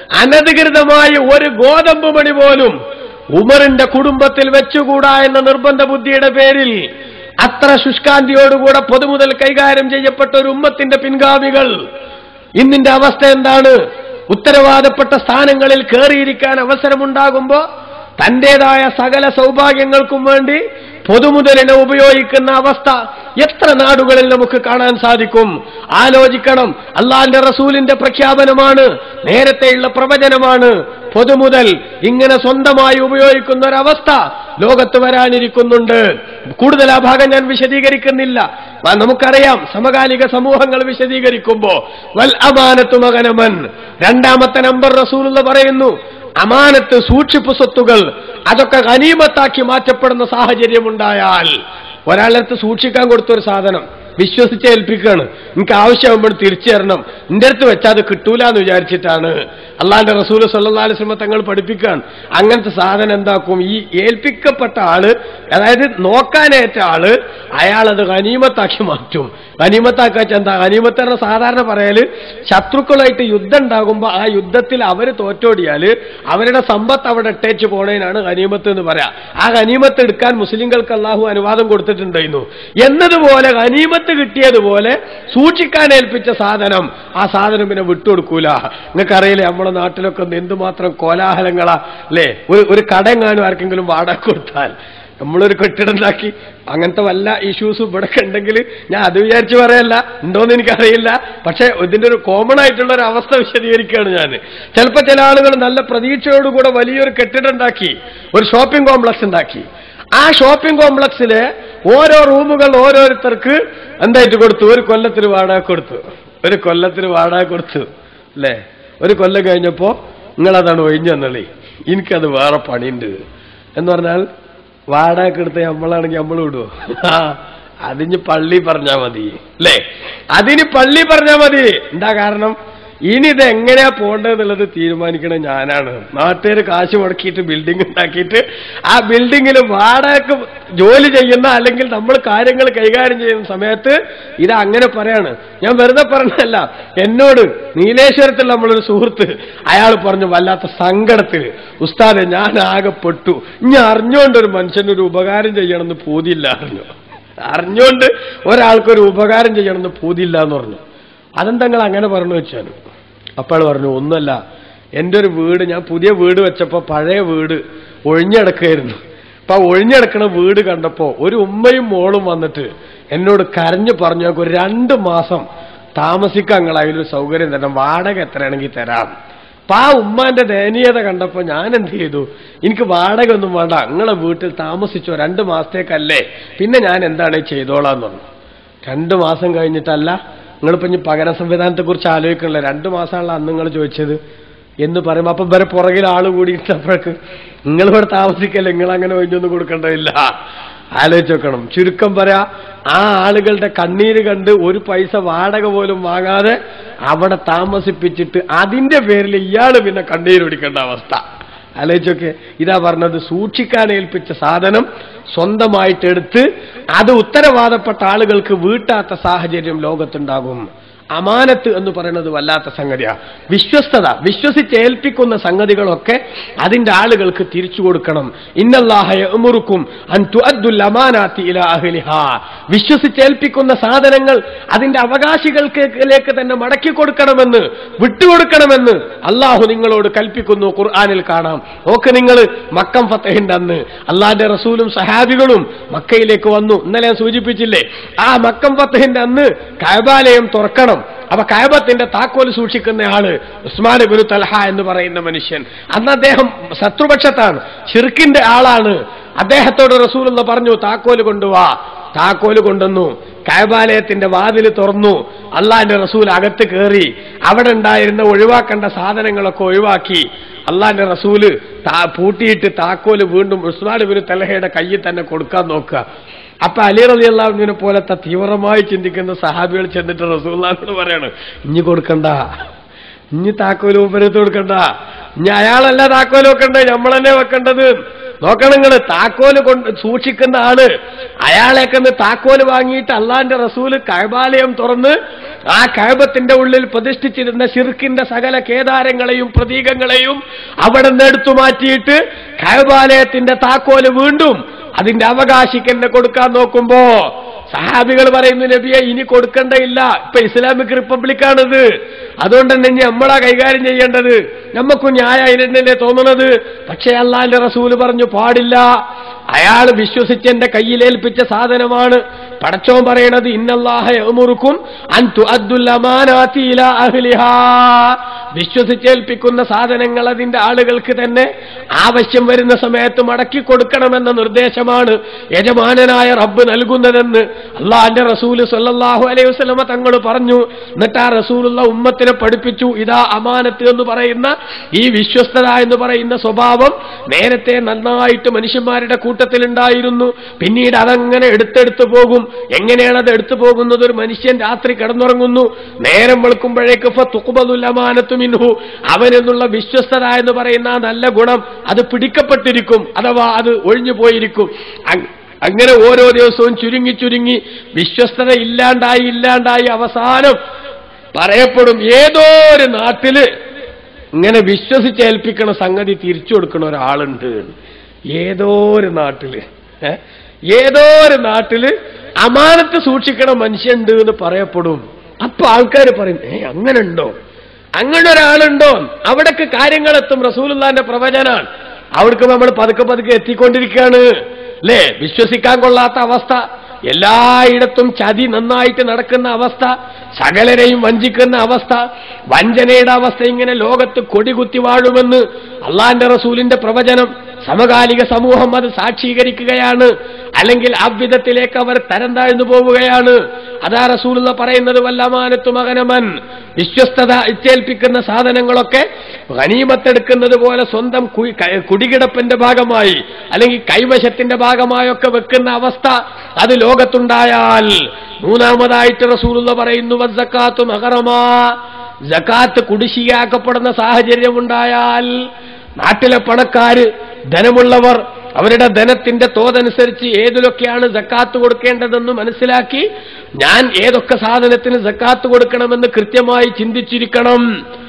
അനധികൃതമായ ഒരു ഗോതമ്പ് മണി പോലും ഉമറിന്റെ കുടുംബത്തിൽ വെച്ചുകൂടാ എന്ന നിർബന്ധ ബുദ്ധിയുടെ പേരിൽ അത്ര ശുഷ്കാന്തിയോടുകൂടെ പൊതുമുതൽ കൈകാര്യം ചെയ്യപ്പെട്ട ഒരു ഉമ്മത്തിന്റെ പിൻഗാമികൾ ഇന്നിന്റെ അവസ്ഥ എന്താണ് ഉത്തരവാദപ്പെട്ട സ്ഥാനങ്ങളിൽ കയറിയിരിക്കാൻ അവസരമുണ്ടാകുമ്പോ തന്റേതായ സകല സൗഭാഗ്യങ്ങൾക്കും വേണ്ടി പൊതുമുതലിനെ ഉപയോഗിക്കുന്ന അവസ്ഥ എത്ര നാടുകളിൽ നമുക്ക് കാണാൻ സാധിക്കും ആലോചിക്കണം അള്ളാന്റെ റസൂലിന്റെ പ്രഖ്യാപനമാണ് നേരത്തെയുള്ള പ്രവചനമാണ് പൊതുമുതൽ ഇങ്ങനെ സ്വന്തമായി ഉപയോഗിക്കുന്ന ഒരവസ്ഥ ലോകത്ത് വരാനിരിക്കുന്നുണ്ട് കൂടുതൽ ആ ഭാഗം ഞാൻ വിശദീകരിക്കുന്നില്ല ആ, നമുക്കറിയാം സമകാലിക സമൂഹങ്ങൾ വിശദീകരിക്കുമ്പോ വൽ അമാനത്തു മകനമൻ രണ്ടാമത്തെ നമ്പർ റസൂൽ എന്ന് പറയുന്നു അമാനത്ത് സൂക്ഷിപ്പ് സ്വത്തുകൾ അതൊക്കെ ഗനീമത്താക്കി മാറ്റപ്പെടുന്ന സാഹചര്യം ഉണ്ടായാൽ ഒരാളടുത്ത് സൂക്ഷിക്കാൻ കൊടുത്തൊരു സാധനം വിശ്വസിച്ച് ഏൽപ്പിക്കുകയാണ് എനിക്ക് ആവശ്യമാകുമ്പോൾ തിരിച്ചു തരണം നിന്റെ അടുത്ത് വെച്ചാൽ അത് കിട്ടൂല എന്ന് വിചാരിച്ചിട്ടാണ് അള്ളാന്റെ റസൂൽ സല്ലാ അലിസ്ലമ തങ്ങൾ പഠിപ്പിക്കുകയാണ് അങ്ങനത്തെ സാധനം എന്താക്കും ഈ ഏൽപ്പിക്കപ്പെട്ട ആള് അതായത് നോക്കാനേറ്റ ആള് അയാളത് ഗനീമത്താക്കി മാറ്റും ഗനീമത്താക്കാച്ച എന്താ ഗനീമത്ത് പറഞ്ഞ സാധാരണ പറയല് ശത്രുക്കളായിട്ട് യുദ്ധം ഉണ്ടാകുമ്പോൾ ആ യുദ്ധത്തിൽ അവർ തോറ്റോടിയാല് അവരുടെ സമ്പത്ത് അവിടെ ഇട്ടേച്ച് പോണേനാണ് ഗനീമത്ത് എന്ന് പറയാം ആ ഗനീമത്ത് എടുക്കാൻ മുസ്ലിങ്ങൾക്ക് അള്ളാഹു അനുവാദം കൊടുത്തിട്ടുണ്ടായിരുന്നു എന്നതുപോലെ ഗനീമത്ത് കിട്ടിയതുപോലെ സൂക്ഷിക്കാൻ ഏൽപ്പിച്ച സാധനം ആ സാധനം പിന്നെ വിട്ടുകൊടുക്കൂല നിങ്ങൾക്കറിയില്ലേ നമ്മുടെ നാട്ടിലൊക്കെ ഒന്ന് എന്തുമാത്രം കോലാഹലങ്ങളാ അല്ലേ ഒരു ഒരു കടങ്ങാനും ആർക്കെങ്കിലും വാടക കൊടുത്താൽ നമ്മളൊരു കെട്ടിടം ഉണ്ടാക്കി അങ്ങനത്തെ വല്ല ഇഷ്യൂസും ഇവിടെ ഉണ്ടെങ്കിൽ ഞാൻ അത് വിചാരിച്ച് പറയല്ല ഉണ്ടോന്ന് എനിക്കറിയില്ല പക്ഷെ ഇതിന്റെ ഒരു കോമൺ ആയിട്ടുള്ള ഒരു അവസ്ഥ വിശദീകരിക്കുകയാണ് ഞാൻ ചിലപ്പോൾ ചില ആളുകൾ നല്ല പ്രതീക്ഷയോടുകൂടെ വലിയൊരു കെട്ടിടം ഉണ്ടാക്കി ഒരു ഷോപ്പിംഗ് കോംപ്ലക്സ് ഉണ്ടാക്കി ആ ഷോപ്പിംഗ് കോംപ്ലക്സിലെ ഓരോ റൂമുകൾ ഓരോരുത്തർക്ക് എന്തായിട്ട് കൊടുത്തു ഒരു കൊല്ലത്തിന് വാടക കൊടുത്തു ഒരു കൊല്ലത്തിന് വാടക കൊടുത്തു അല്ലേ ഒരു കൊല്ലം കഴിഞ്ഞപ്പോ നിങ്ങളതാണ് ഒഴിഞ്ഞു തന്നളി എനിക്കത് വേറെ പണിയുണ്ട് എന്ന് പറഞ്ഞാൽ വാടക എടുത്ത് നമ്മളാണെങ്കിൽ നമ്മൾ വിടുവോ ആ, അതിന് പള്ളി പറഞ്ഞാ മതി അല്ലേ അതിന് പള്ളി പറഞ്ഞാ മതി എന്താ കാരണം ഇനി ഇത് എങ്ങനെയാ പോകേണ്ടതെന്നുള്ളത് തീരുമാനിക്കണത് ഞാനാണ് നാട്ടുകാർ കാശ് മുടക്കിയിട്ട് ബിൽഡിംഗ് ഉണ്ടാക്കിയിട്ട് ആ ബിൽഡിങ്ങിൽ വാടകക്ക് ജോലി ചെയ്യുന്ന അല്ലെങ്കിൽ നമ്മൾ കാര്യങ്ങൾ കൈകാര്യം ചെയ്യുന്ന സമയത്ത് ഇത് അങ്ങനെ പറയാണ് ഞാൻ വെറുതെ പറഞ്ഞല്ല എന്നോട് നീലേശ്വരത്തിൽ നമ്മളൊരു സുഹൃത്ത് അയാൾ പറഞ്ഞു വല്ലാത്ത സങ്കടത്തിൽ ഉസ്താദെ ഞാൻ ആകെ പെട്ടു ഇനി അറിഞ്ഞുകൊണ്ട് ഒരു മനുഷ്യനൊരു ഉപകാരം ചെയ്യണമെന്ന് പൂതിയില്ല അറിഞ്ഞു അറിഞ്ഞുകൊണ്ട് ഒരാൾക്കൊരു ഉപകാരം ചെയ്യണമെന്ന് പൂതിയില്ല എന്ന് പറഞ്ഞു അതെന്താ നിങ്ങൾ അങ്ങനെ പറഞ്ഞു വെച്ചാൽ അപ്പോൾ പറഞ്ഞു ഒന്നുമല്ല എൻ്റെ ഒരു വീട് ഞാൻ പുതിയ വീട് വെച്ചപ്പോൾ പഴയ വീട് ഒഴിഞ്ഞടക്കായിരുന്നു അപ്പൊ ആ ഒഴിഞ്ഞടക്കണ വീട് കണ്ടപ്പോ ഒരു ഉമ്മയും മോളും വന്നിട്ട് എന്നോട് കരഞ്ഞു പറഞ്ഞു ഞങ്ങൾക്ക് ഒരു രണ്ട് മാസം താമസിക്കാൻ നിങ്ങൾ അതിലൊരു സൗകര്യം തരണം വാടക എത്രയാണെങ്കിൽ തരാം അപ്പൊ ആ ഉമ്മാന്റെ ദയനീയത കണ്ടപ്പോ ഞാൻ എന്ത് ചെയ്തു എനിക്ക് വാടക ഒന്നും വേണ്ട നിങ്ങളെ വീട്ടിൽ താമസിച്ചോ രണ്ട് മാസത്തേക്കല്ലേ പിന്നെ ഞാൻ എന്താണ് ചെയ്തോളാന്ന് പറഞ്ഞു രണ്ടു മാസം കഴിഞ്ഞിട്ടല്ല നിങ്ങളിപ്പോ ഇനി പകര സംവിധാനത്തെ കുറിച്ച് ആലോചിക്കണില്ല രണ്ടു മാസമാണല്ലോ അന്ന് നിങ്ങൾ ചോദിച്ചത് എന്ന് പറയുമ്പോ അപ്പൊ വരെ പുറകിൽ ആള് കൂടിയിട്ടപ്പോഴേക്ക് നിങ്ങൾ ഇവിടെ താമസിക്കല്ലേ നിങ്ങൾ അങ്ങനെ ഒഴിഞ്ഞൊന്നും കൊടുക്കേണ്ടതില്ല ആലോചിച്ച് നോക്കണം ചുരുക്കം പറയാ ആ ആളുകളുടെ കണ്ണീര് കണ്ട് ഒരു പൈസ വാടക പോലും വാങ്ങാതെ അവിടെ താമസിപ്പിച്ചിട്ട് അതിന്റെ പേരിൽ ഇയാള് പിന്നെ കണ്ണീരൊടിക്കേണ്ട അവസ്ഥ ആലോചിച്ചൊക്കെ ഇതാ പറഞ്ഞത് സൂക്ഷിക്കാൻ ഏൽപ്പിച്ച സാധനം സ്വന്തമായിട്ട് എടുത്ത് അത് ഉത്തരവാദപ്പെട്ട ആളുകൾക്ക് വീട്ടാത്ത സാഹചര്യം ലോകത്തുണ്ടാകും അമാനത്ത് എന്ന് പറയുന്നത് വല്ലാത്ത സംഗതിയാ വിശ്വസ്തത വിശ്വസിച്ച് ഏൽപ്പിക്കുന്ന സംഗതികളൊക്കെ അതിന്റെ ആളുകൾക്ക് തിരിച്ചു കൊടുക്കണം ഇന്നല്ലാഹുറുക്കും വിശ്വസിച്ച് ഏൽപ്പിക്കുന്ന സാധനങ്ങൾ അതിന്റെ അവകാശികൾക്കിലേക്ക് തന്നെ മടക്കി കൊടുക്കണമെന്ന് വിട്ടുകൊടുക്കണമെന്ന് അള്ളാഹു നിങ്ങളോട് കൽപ്പിക്കുന്നു ഖുർആാനിൽ കാണാം നോക്ക് നിങ്ങൾ മക്കം ഫത്തഹിന്റെ അന്ന് അള്ളാന്റെ റസൂലും സഹാബികളും മക്കയിലേക്ക് വന്നു ഇന്നലെ ഞാൻ സൂചിപ്പിച്ചില്ലേ ആ മക്കം ഫത്തഹിന്റെ അന്ന് കൈബാലയം തുറക്കണം അപ്പൊ കയബത്തിന്റെ താക്കോൽ സൂക്ഷിക്കുന്ന ആള് ഉസ്മാൻ ഗുരു തൽഹ എന്ന് പറയുന്ന മനുഷ്യൻ അന്ന് അദ്ദേഹം ശത്രുപക്ഷത്താണ് ഷിർക്കിന്റെ ആളാണ് അദ്ദേഹത്തോട് റസൂൽ എന്ന് പറഞ്ഞു താക്കോല് കൊണ്ടുവാ താക്കോല് കൊണ്ടുവന്നു കൈബാലയത്തിന്റെ വാതിൽ തുറന്നു അള്ളാന്റെ റസൂൽ അകത്ത് കയറി അവിടെ ഉണ്ടായിരുന്ന ഒഴിവാക്കേണ്ട സാധനങ്ങളൊക്കെ ഒഴിവാക്കി അള്ളാന്റെ റസൂല് താ പൂട്ടിയിട്ട് താക്കോല് വീണ്ടും ഉസ്മാൻ ബിൻ തലഹയുടെ കയ്യിൽ തന്നെ കൊടുക്കാൻ നോക്കുക അപ്പൊ അലി റലി അള്ളാഹുവിനെ പോലത്തെ തീവ്രമായി ചിന്തിക്കുന്ന സഹാബികൾ ചെന്നിട്ട് റസൂല്ലാനോട് പറയാണ് ഇഞ്ഞി കൊടുക്കണ്ട ഇഞ്ഞി താക്കോല് ഉപരത്ത് കൊടുക്കണ്ട ഇനി അയാളല്ല താക്കോല് വെക്കണ്ടേ നമ്മൾ തന്നെ വെക്കേണ്ടത് നോക്കണം നിങ്ങള് താക്കോല് കൊണ്ട് സൂക്ഷിക്കുന്ന ആള് അയാളേക്കെന്ന് താക്കോല് വാങ്ങിയിട്ട് അള്ളാന്റെ റസൂല് കൈബാലയം തുറന്ന് ആ കൈബത്തിന്റെ ഉള്ളിൽ പ്രതിഷ്ഠിച്ചിരുന്ന ഷിർക്കിന്റെ സകല കേദാരങ്ങളെയും പ്രതീകങ്ങളെയും അവിടെ നിന്ന് എടുത്തു മാറ്റിയിട്ട് കൈബാലയത്തിന്റെ താക്കോല് വീണ്ടും അതിന്റെ അവകാശിക്കെന്നെ കൊടുക്കാൻ നോക്കുമ്പോ സഹാബികൾ പറയുന്നു നബിയെ ഇനി കൊടുക്കേണ്ടയില്ല ഇപ്പൊ ഇസ്ലാമിക് റിപ്പബ്ലിക്കാണിത് അതുകൊണ്ട് തന്നെ ഇനി നമ്മളാ കൈകാര്യം ചെയ്യേണ്ടത് നമുക്കും ന്യായമായിരുന്നല്ലേ തോന്നുന്നത് പക്ഷേ അള്ളാന്റെ റസൂല് പറഞ്ഞു പാടില്ല അയാൾ വിശ്വസിച്ച് എന്റെ കയ്യിലേൽപ്പിച്ച സാധനമാണ് പടച്ചോൻ പറയണത് ഇന്നല്ലാഹ യഅ്മുറുക്കും അൻ തുഅദ്ദുൽ അമാനാതി ഇലാ അഹ്ലിഹാ വിശ്വസിച്ചേൽപ്പിക്കുന്ന സാധനങ്ങൾ അതിന്റെ ആളുകൾക്ക് തന്നെ ആവശ്യം വരുന്ന സമയത്ത് മടക്കി കൊടുക്കണമെന്ന നിർദ്ദേശമാണ് യജമാനനായ റബ്ബ് നൽകുന്നതെന്ന് അള്ളാന്റെ റസൂല് സല്ലല്ലാഹു അലൈഹി വസല്ലമ തങ്ങൾ പറഞ്ഞു എന്നിട്ട് ആ റസൂലുള്ള ഉമ്മത്തിനെ പഠിപ്പിച്ചു ഇതാ അമാനത്ത് എന്ന് പറയുന്ന ഈ വിശ്വസ്തത എന്ന് പറയുന്ന സ്വഭാവം നേരത്തെ നന്നായിട്ട് മനുഷ്യന്മാരുടെ കൂട്ടത്തിലുണ്ടായിരുന്നു പിന്നീട് അതങ്ങനെ എടുത്തെടുത്തു പോകും എങ്ങനെയാണ് അത് എടുത്തു പോകുന്നത് ഒരു മനുഷ്യൻ രാത്രി കിടന്നുറങ്ങുന്നു നേരം വെളുക്കുമ്പോഴേക്ക് തുക്കുബതുല്ലമാനത്തു മിൻഹു അവനെന്നുള്ള വിശ്വസ്തത എന്ന് പറയുന്ന ആ നല്ല ഗുണം അത് പിടിക്കപ്പെട്ടിരിക്കും അഥവാ അത് ഒഴിഞ്ഞു പോയിരിക്കും അങ്- അങ്ങനെ ഓരോ ദിവസവും ചുരുങ്ങി ചുരുങ്ങി വിശ്വസ്തത ഇല്ലാണ്ടായി ഇല്ലാണ്ടായി അവസാനം പറയപ്പെടും ഏതോ ഒരു നാട്ടില് ഇങ്ങനെ വിശ്വസിച്ചേൽപ്പിക്കണ സംഗതി തിരിച്ചു കൊടുക്കണ ഒരാളുണ്ട് ഏതോ ഒരു നാട്ടില് ഏ? ഏതോ ഒരു നാട്ടില് അമാനത്ത് സൂക്ഷിക്കണ മനുഷ്യണ്ട് എന്ന് പറയപ്പെടും അപ്പൊ ആൾക്കാർ പറയും ഏ അങ്ങനെ ഉണ്ടോ അങ്ങനെ ഒരാളുണ്ടോ അവിടേക്ക് കാര്യങ്ങളെത്തും റസൂലുള്ളാന്റെ പ്രവചനാണ് അവിടേക്ക് നമ്മൾ പതുക്കെ പതുക്കെ എത്തിക്കൊണ്ടിരിക്കുകയാണ് അല്ലേ വിശ്വസിക്കാൻ കൊള്ളാത്ത അവസ്ഥ എല്ലായിടത്തും ചതി നന്നായിട്ട് നടക്കുന്ന അവസ്ഥ സകലരെയും വഞ്ചിക്കുന്ന അവസ്ഥ വഞ്ചനയുടെ അവസ്ഥ ഇങ്ങനെ ലോകത്ത് കൊടികുത്തി വാഴുമെന്ന് അള്ളാന്റെ റസൂലിന്റെ പ്രവചനം സമകാലിക സമൂഹം അത് സാക്ഷീകരിക്കുകയാണ് അല്ലെങ്കിൽ അவ்விധത്തിലേക്ക് അവർ തരം താഴ്ന്നു പോവുകയാണ് അതാ റസൂലുള്ള പറയുന്നത് വല്ലമാനത്തു മകനമൻ വിശ്വസ്തത ഇച്ചേൽപ്പിക്കുന്ന സാധനങ്ങളൊക്കെ ഗനീമത്തെടുക്കുന്നത് പോലെ സ്വന്തം കു- ക- കുടികിടപ്പിന്റെ ഭാഗമായി അല്ലെങ്കിൽ കൈവശത്തിന്റെ ഭാഗമായൊക്കെ വെക്കുന്ന അവസ്ഥ അത് ലോകത്തുണ്ടായാൽ മൂന്നാമതായിട്ട് റസൂലുള്ള പറയുന്നു വസ്സക്കാത്തു മഹറമാ ജക്കാത്ത് കുടിശ്ശികയാക്കപ്പെടുന്ന സാഹചര്യം ഉണ്ടായാൽ നാട്ടിലെ പണക്കാര് ധനമുള്ളവർ അവരുടെ ധനത്തിന്റെ തോതനുസരിച്ച് ഏതിലൊക്കെയാണ് ജക്കാത്ത് കൊടുക്കേണ്ടതെന്ന് മനസ്സിലാക്കി ഞാൻ ഏതൊക്കെ സാധനത്തിന് ജക്കാത്ത് കൊടുക്കണമെന്ന് കൃത്യമായി ചിന്തിച്ചിരിക്കണം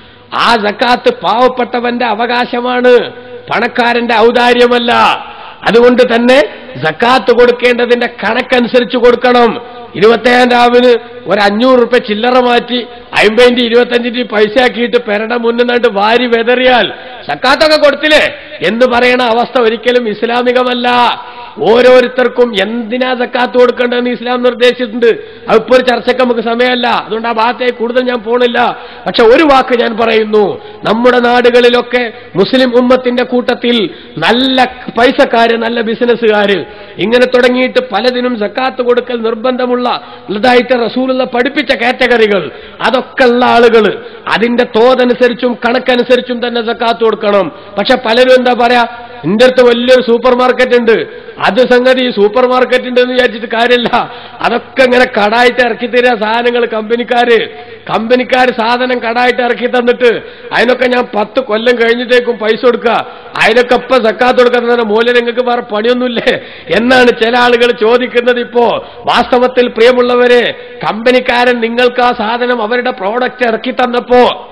ആ ജക്കാത്ത് പാവപ്പെട്ടവന്റെ അവകാശമാണ് പണക്കാരന്റെ ഔദാര്യമല്ല അതുകൊണ്ട് തന്നെ ജക്കാത്ത് കൊടുക്കേണ്ടതിന്റെ കണക്കനുസരിച്ച് കൊടുക്കണം ഇരുപത്തേഴാം രാവിന് ഒരു അഞ്ഞൂറ് റുപ്യ ചില്ലറ മാറ്റി അമ്പതിന്റെ ഇരുപത്തഞ്ചിന്റെ പൈസ ആക്കിയിട്ട് പെരട മുന്നിന്നായിട്ട് വാരി വെതറിയാൽ സക്കാത്തൊക്കെ കൊടുത്തില്ലേ എന്ന് പറയണ അവസ്ഥ ഒരിക്കലും ഇസ്ലാമികമല്ല ഓരോരുത്തർക്കും എന്തിനാ സക്കാത്ത് കൊടുക്കേണ്ടതെന്ന് ഇസ്ലാം നിർദ്ദേശിച്ചിട്ടുണ്ട് അതിപ്പോ ഒരു ചർച്ചയ്ക്ക് നമുക്ക് സമയമല്ല അതുകൊണ്ട് ആ ഭാഗത്തേക്ക് കൂടുതൽ ഞാൻ പോണില്ല പക്ഷെ ഒരു വാക്ക് ഞാൻ പറയുന്നു നമ്മുടെ നാടുകളിലൊക്കെ മുസ്ലിം ഉമ്മത്തിന്റെ കൂട്ടത്തിൽ നല്ല പൈസക്കാര് നല്ല ബിസിനസ്സുകാര് ഇങ്ങനെ തുടങ്ങിയിട്ട് പലതിനും സക്കാത്ത് കൊടുക്കൽ നിർബന്ധമുള്ള ഉള്ളതായിട്ട് റസൂലുള്ള പഠിപ്പിച്ച കാറ്റഗറികൾ അതൊക്കെ ഉള്ള ആളുകൾ അതിന്റെ തോതനുസരിച്ചും കണക്കനുസരിച്ചും തന്നെ സക്കാത്ത് കൊടുക്കണം പക്ഷെ പലരും എന്താ പറയാ എന്റെ അടുത്ത് വലിയൊരു സൂപ്പർ മാർക്കറ്റ് ഉണ്ട് അത് സംഗതി സൂപ്പർ മാർക്കറ്റ് ഉണ്ട് എന്ന് വിചാരിച്ചിട്ട് കാര്യമില്ല അതൊക്കെ ഇങ്ങനെ കടായിട്ട് ഇറക്കി തരിക സാധനങ്ങൾ കമ്പനിക്കാര് കമ്പനിക്കാര് സാധനം കടായിട്ട് ഇറക്കി തന്നിട്ട് അതിനൊക്കെ ഞാൻ പത്ത് കൊല്ലം കഴിഞ്ഞിട്ടേക്കും പൈസ കൊടുക്കുക അതിനൊക്കെ ഇപ്പൊ സക്കാത്ത് കൊടുക്കുന്ന മൂല്യം നിങ്ങൾക്ക് വേറെ പണിയൊന്നുമില്ലേ എന്നാണ് ചില ആളുകൾ ചോദിക്കുന്നത് ഇപ്പോ വാസ്തവത്തിൽ പ്രിയമുള്ളവരെ കമ്പനിക്കാരൻ നിങ്ങൾക്ക് ആ സാധനം അവരുടെ പ്രോഡക്റ്റ് ഇറക്കി തന്നപ്പോ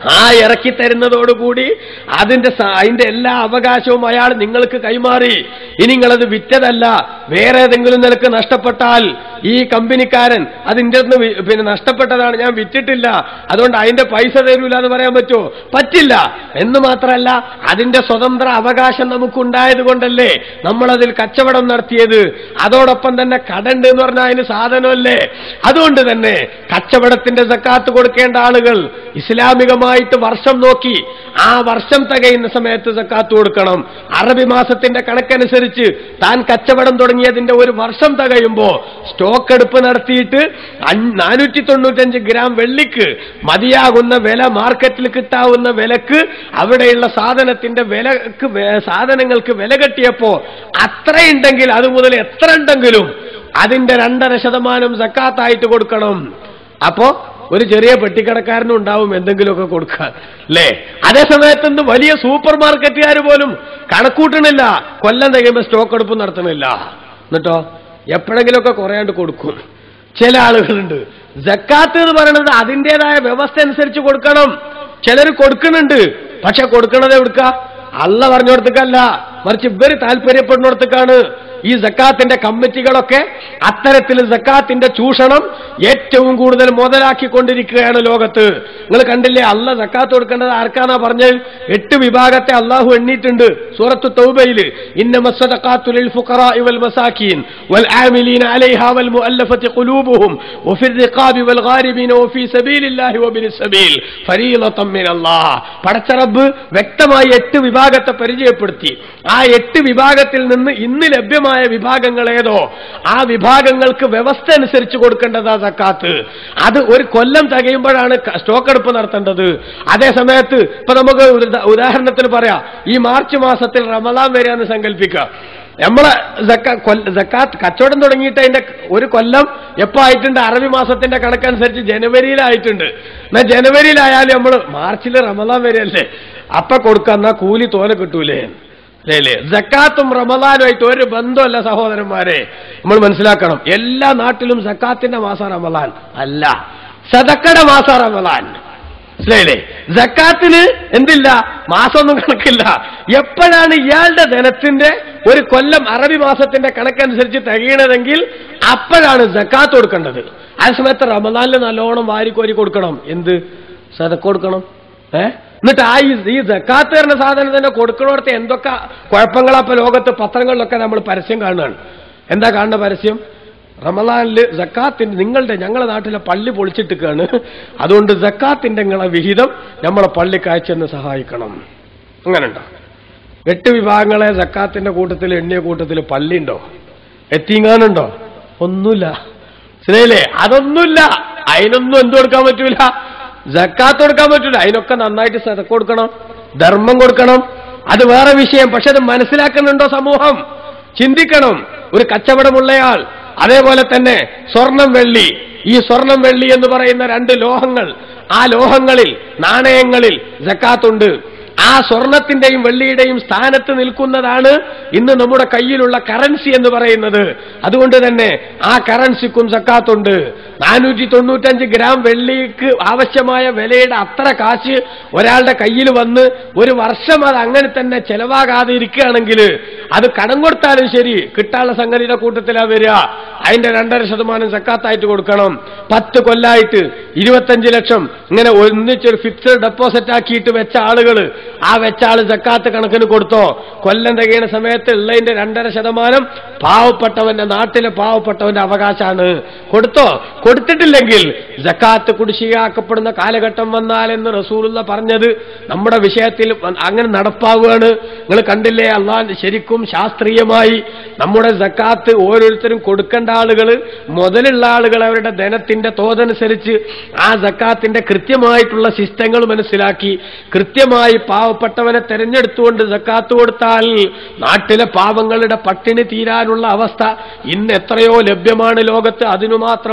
ആ ഇറക്കി തരുന്നതോടുകൂടി അതിന്റെ സ- അതിന്റെ എല്ലാ അവകാശവും അയാൾ നിങ്ങൾക്ക് കൈമാറി ഇനി നിങ്ങളത് വിറ്റതല്ല വേറെ ഏതെങ്കിലും നിലക്ക് നഷ്ടപ്പെട്ടാൽ ഈ കമ്പനിക്കാരൻ അതിൻ്റെ അടുത്ത് വി- പിന്നെ നഷ്ടപ്പെട്ടതാണ് ഞാൻ വിറ്റിട്ടില്ല അതുകൊണ്ട് അതിന്റെ പൈസ തരൂല എന്ന് പറയാൻ പറ്റുമോ പറ്റില്ല എന്ന് മാത്രമല്ല അതിന്റെ സ്വതന്ത്ര അവകാശം നമുക്കുണ്ടായത് കൊണ്ടല്ലേ നമ്മളതിൽ കച്ചവടം നടത്തിയത് അതോടൊപ്പം തന്നെ കടണ്ട് എന്ന് പറഞ്ഞാൽ അതിന് സാധനമല്ലേ അതുകൊണ്ട് തന്നെ കച്ചവടത്തിന്റെ സക്കാത്ത് കൊടുക്കേണ്ട ആളുകൾ ഇസ്ലാമികമായിട്ട് വർഷം നോക്കി ആ വർഷം തികയുന്ന സമയത്ത് സക്കാത്ത് കൊടുക്കണം അറബി മാസത്തിന്റെ കണക്കനുസരിച്ച് താൻ കച്ചവടം തുടങ്ങിയതിന്റെ ഒരു വർഷം തികയുമ്പോ സ്റ്റോക്ക് എടുപ്പ് നടത്തിയിട്ട് നാനൂറ്റി തൊണ്ണൂറ്റഞ്ച് ഗ്രാം വെള്ളിക്ക് മതിയാകുന്ന വില മാർക്കറ്റിൽ കിട്ടാവുന്ന വിലക്ക് അവിടെയുള്ള സാധനത്തിന്റെ വിലക്ക് വേ- സാധനങ്ങൾക്ക് വില കെട്ടിയപ്പോ അത്രയുണ്ടെങ്കിൽ അത് മുതൽ എത്ര ഉണ്ടെങ്കിലും അതിന്റെ രണ്ടര ശതമാനം സക്കാത്തായിട്ട് കൊടുക്കണം അപ്പോ ഒരു ചെറിയ പെട്ടിക്കടക്കാരനും ഉണ്ടാവും എന്തെങ്കിലുമൊക്കെ കൊടുക്കാൻ അല്ലേ അതേ സമയത്ത് ഇന്ന് വലിയ സൂപ്പർ മാർക്കറ്റുകാർ പോലും കണക്കൂട്ടണില്ല കൊല്ലം തികയുമ്പോൾ സ്റ്റോക്ക് എടുപ്പ് നടത്തണില്ല എന്നിട്ടോ എപ്പോഴെങ്കിലുമൊക്കെ കുറയാണ്ട് കൊടുക്കും ചില ആളുകളുണ്ട് ജക്കാത്ത് എന്ന് പറയുന്നത് അതിൻ്റെതായ വ്യവസ്ഥ അനുസരിച്ച് കൊടുക്കണം ചിലർ കൊടുക്കുന്നുണ്ട് പക്ഷെ കൊടുക്കണത് എവിടുക്ക അല്ല പറഞ്ഞിടത്തേക്കല്ല മറിച്ച് ഇവര് താല്പര്യപ്പെടുന്നിടത്തേക്കാണ് ഈ സക്കാത്തിന്റെ കമ്മിറ്റികളൊക്കെ അത്തരത്തിൽ സക്കാത്തിന്റെ ചൂഷണം ഏറ്റവും കൂടുതൽ മുതലാക്കിക്കൊണ്ടിരിക്കുകയാണ് ലോകത്ത് നിങ്ങൾ കണ്ടില്ലേ അല്ല സക്കാത്ത് കൊടുക്കേണ്ടത് ആർക്കാന്നാ പറഞ്ഞത് എട്ട് വിഭാഗത്തെ അള്ളാഹു എണ്ണീട്ടുണ്ട് സൂറത്ത് തൗബയില് ഇന്നമസ്സദഖാത്തുലിൽ ഫുഖറാഇ വൽ മസാക്കീൻ വൽ ആമിലീന അലൈഹാ വൽ മുഅല്ലഫത്തി ഖുലൂബുഹും വഫിർ റിഖാബി വൽ ഗാരിബീന വഫീ സബീലില്ലാഹി വബിനിസ് സബീൽ ഫരീളത്തൻ മിനല്ലാഹ് പടച്ച റബ്ബ് വ്യക്തമായി എട്ട് വിഭാഗത്തെ പരിചയപ്പെടുത്തി ആ എട്ട് വിഭാഗത്തിൽ നിന്ന് ഇന്ന് ലഭ്യമായ വിഭാഗങ്ങൾ ഏതോ ആ വിഭാഗങ്ങൾക്ക് വ്യവസ്ഥ അനുസരിച്ച് കൊടുക്കേണ്ടതാ സക്കാത്ത് അത് ഒരു കൊല്ലം തികയുമ്പോഴാണ് ക- സ്റ്റോക്ക് എടുപ്പ് നടത്തേണ്ടത് അതേ സമയത്ത് ഇപ്പൊ നമുക്ക് ഒരു ഉദാ- ഉദാഹരണത്തിന് പറയാം ഈ മാർച്ച് മാസത്തിൽ റമദാൻ വരികയെന്ന് സങ്കല്പിക്കുക നമ്മളെ സക്ക- കൊല്ല- സക്കാത്ത് കച്ചവടം തുടങ്ങിയിട്ട് അതിന്റെ ഒരു കൊല്ലം എപ്പോ ആയിട്ടുണ്ട് അറബി മാസത്തിന്റെ കണക്കനുസരിച്ച് ജനുവരിയിലായിട്ടുണ്ട് എന്നാ ജനുവരിയിലായാലും നമ്മൾ മാർച്ചിൽ റമദാൻ വരെയല്ലേ അപ്പൊ കൊടുക്കുക എന്നാ കൂലി തോനെ കിട്ടൂലേ അല്ലേ അല്ലേ ജക്കാത്തും റമദാനുമായിട്ട് ഒരു ബന്ധമല്ല സഹോദരന്മാരെ നമ്മൾ മനസ്സിലാക്കണം എല്ലാ നാട്ടിലും സക്കാത്തിന്റെ മാസം റമദാൻ അല്ല സദക്കയുടെ മാസം റമദാൻ മനസ്സിലായില്ലേ ജക്കാത്തിന് എന്തില്ല മാസമൊന്നും കണക്കില്ല എപ്പോഴാണ് ഇയാളുടെ ധനത്തിന്റെ ഒരു കൊല്ലം അറബി മാസത്തിന്റെ കണക്കനുസരിച്ച് തികയണതെങ്കിൽ അപ്പോഴാണ് ജക്കാത്ത് കൊടുക്കേണ്ടത് ആ സമയത്ത് റമദാനിൽ നല്ലോണം വാരിക്കോരി കൊടുക്കണം എന്ത് സദക്ക കൊടുക്കണം ഏ എന്നിട്ട് ആ ഈ ഈ ജക്കാത്ത് തരുന്ന സാധനം തന്നെ കൊടുക്കണോടത്ത് എന്തൊക്കെ കുഴപ്പങ്ങളാ ഇപ്പൊ ലോകത്ത് പത്രങ്ങളിലൊക്കെ നമ്മൾ പരസ്യം കാണുകയാണ് എന്താ കാണുന്ന പരസ്യം റമദാനില് ജക്കാത്തിന്റെ നിങ്ങളുടെ ഞങ്ങളുടെ നാട്ടിലെ പള്ളി പൊളിച്ചിട്ടിക്കാണ് അതുകൊണ്ട് ജക്കാത്തിന്റെ നിങ്ങളെ വിഹിതം നമ്മളെ പള്ളിക്ക് അയച്ചെന്ന് സഹായിക്കണം അങ്ങനെയുണ്ടോ എട്ട് വിഭാഗങ്ങളെ ജക്കാത്തിന്റെ കൂട്ടത്തിൽ എണ്ണിയ കൂട്ടത്തിൽ പള്ളിയുണ്ടോ എത്തിങ്ങാനുണ്ടോ ഒന്നുമില്ല ശരിയല്ലേ അതൊന്നുമില്ല അതിനൊന്നും എന്ത് കൊടുക്കാൻ പറ്റൂല ജക്കാത്ത് കൊടുക്കാൻ പറ്റൂല അതിനൊക്കെ നന്നായിട്ട് സതക്ക കൊടുക്കണം ധർമ്മം കൊടുക്കണം അത് വേറെ വിഷയം പക്ഷെ അത് മനസ്സിലാക്കുന്നുണ്ടോ സമൂഹം ചിന്തിക്കണം ഒരു കച്ചവടമുള്ളയാൾ അതേപോലെ തന്നെ സ്വർണം വെള്ളി ഈ സ്വർണം വെള്ളി എന്ന് പറയുന്ന രണ്ട് ലോഹങ്ങൾ ആ ലോഹങ്ങളിൽ നാണയങ്ങളിൽ ജക്കാത്തുണ്ട് ആ സ്വർണത്തിന്റെയും വെള്ളിയുടെയും സ്ഥാനത്ത് നിൽക്കുന്നതാണ് ഇന്ന് നമ്മുടെ കയ്യിലുള്ള കറൻസി എന്ന് പറയുന്നത് അതുകൊണ്ട് തന്നെ ആ കറൻസിക്കും സക്കാത്തുണ്ട് നാനൂറ്റി തൊണ്ണൂറ്റഞ്ച് ഗ്രാം വെള്ളിക്ക് ആവശ്യമായ വിലയുടെ അത്ര കാശ് ഒരാളുടെ കയ്യിൽ വന്ന് ഒരു വർഷം അത് അങ്ങനെ തന്നെ ചെലവാകാതെ ഇരിക്കുകയാണെങ്കിൽ അത് കടം കൊടുത്താലും ശരി കിട്ടാനുള്ള സംഗതിയുടെ കൂട്ടത്തിലാ വരിക അതിന്റെ രണ്ടര ശതമാനം സക്കാത്തായിട്ട് കൊടുക്കണം പത്ത് കൊല്ലായിട്ട് ഇരുപത്തഞ്ച് ലക്ഷം ഇങ്ങനെ ഒന്നിച്ചൊരു ഫിക്സഡ് ഡെപ്പോസിറ്റ് ആക്കിയിട്ട് വെച്ച ആളുകൾ ആ വെച്ച ആള് സക്കാത്ത് കണക്കിന് കൊടുത്തോ കൊല്ലം തികയുന്ന സമയത്ത് ഉള്ളതിന്റെ രണ്ടര ശതമാനം പാവപ്പെട്ടവന്റെ നാട്ടിലെ പാവപ്പെട്ടവന്റെ അവകാശമാണ് കൊടുത്തോ കൊടുത്തിട്ടില്ലെങ്കിൽ ജക്കാത്ത് കുടിശ്ശികയാക്കപ്പെടുന്ന കാലഘട്ടം വന്നാൽ എന്ന് റസൂലുള്ള പറഞ്ഞത് നമ്മുടെ വിഷയത്തിൽ അങ്ങനെ നടപ്പാവുകയാണ് നിങ്ങൾ കണ്ടില്ലേ അള്ളാൻ ശരിക്കും ശാസ്ത്രീയമായി നമ്മുടെ ജക്കാത്ത് ഓരോരുത്തരും കൊടുക്കേണ്ട ആളുകൾ മുതലുള്ള ആളുകൾ അവരുടെ ധനത്തിന്റെ തോതനുസരിച്ച് ആ ജക്കാത്തിന്റെ കൃത്യമായിട്ടുള്ള സിസ്റ്റങ്ങൾ മനസ്സിലാക്കി കൃത്യമായി പാവപ്പെട്ടവനെ തെരഞ്ഞെടുത്തുകൊണ്ട് ജക്കാത്ത് കൊടുത്താൽ നാട്ടിലെ പാവങ്ങളുടെ പട്ടിണി തീരാനുള്ള അവസ്ഥ ഇന്ന് എത്രയോ ലഭ്യമാണ് ലോകത്ത് അതിനു മാത്രം പണം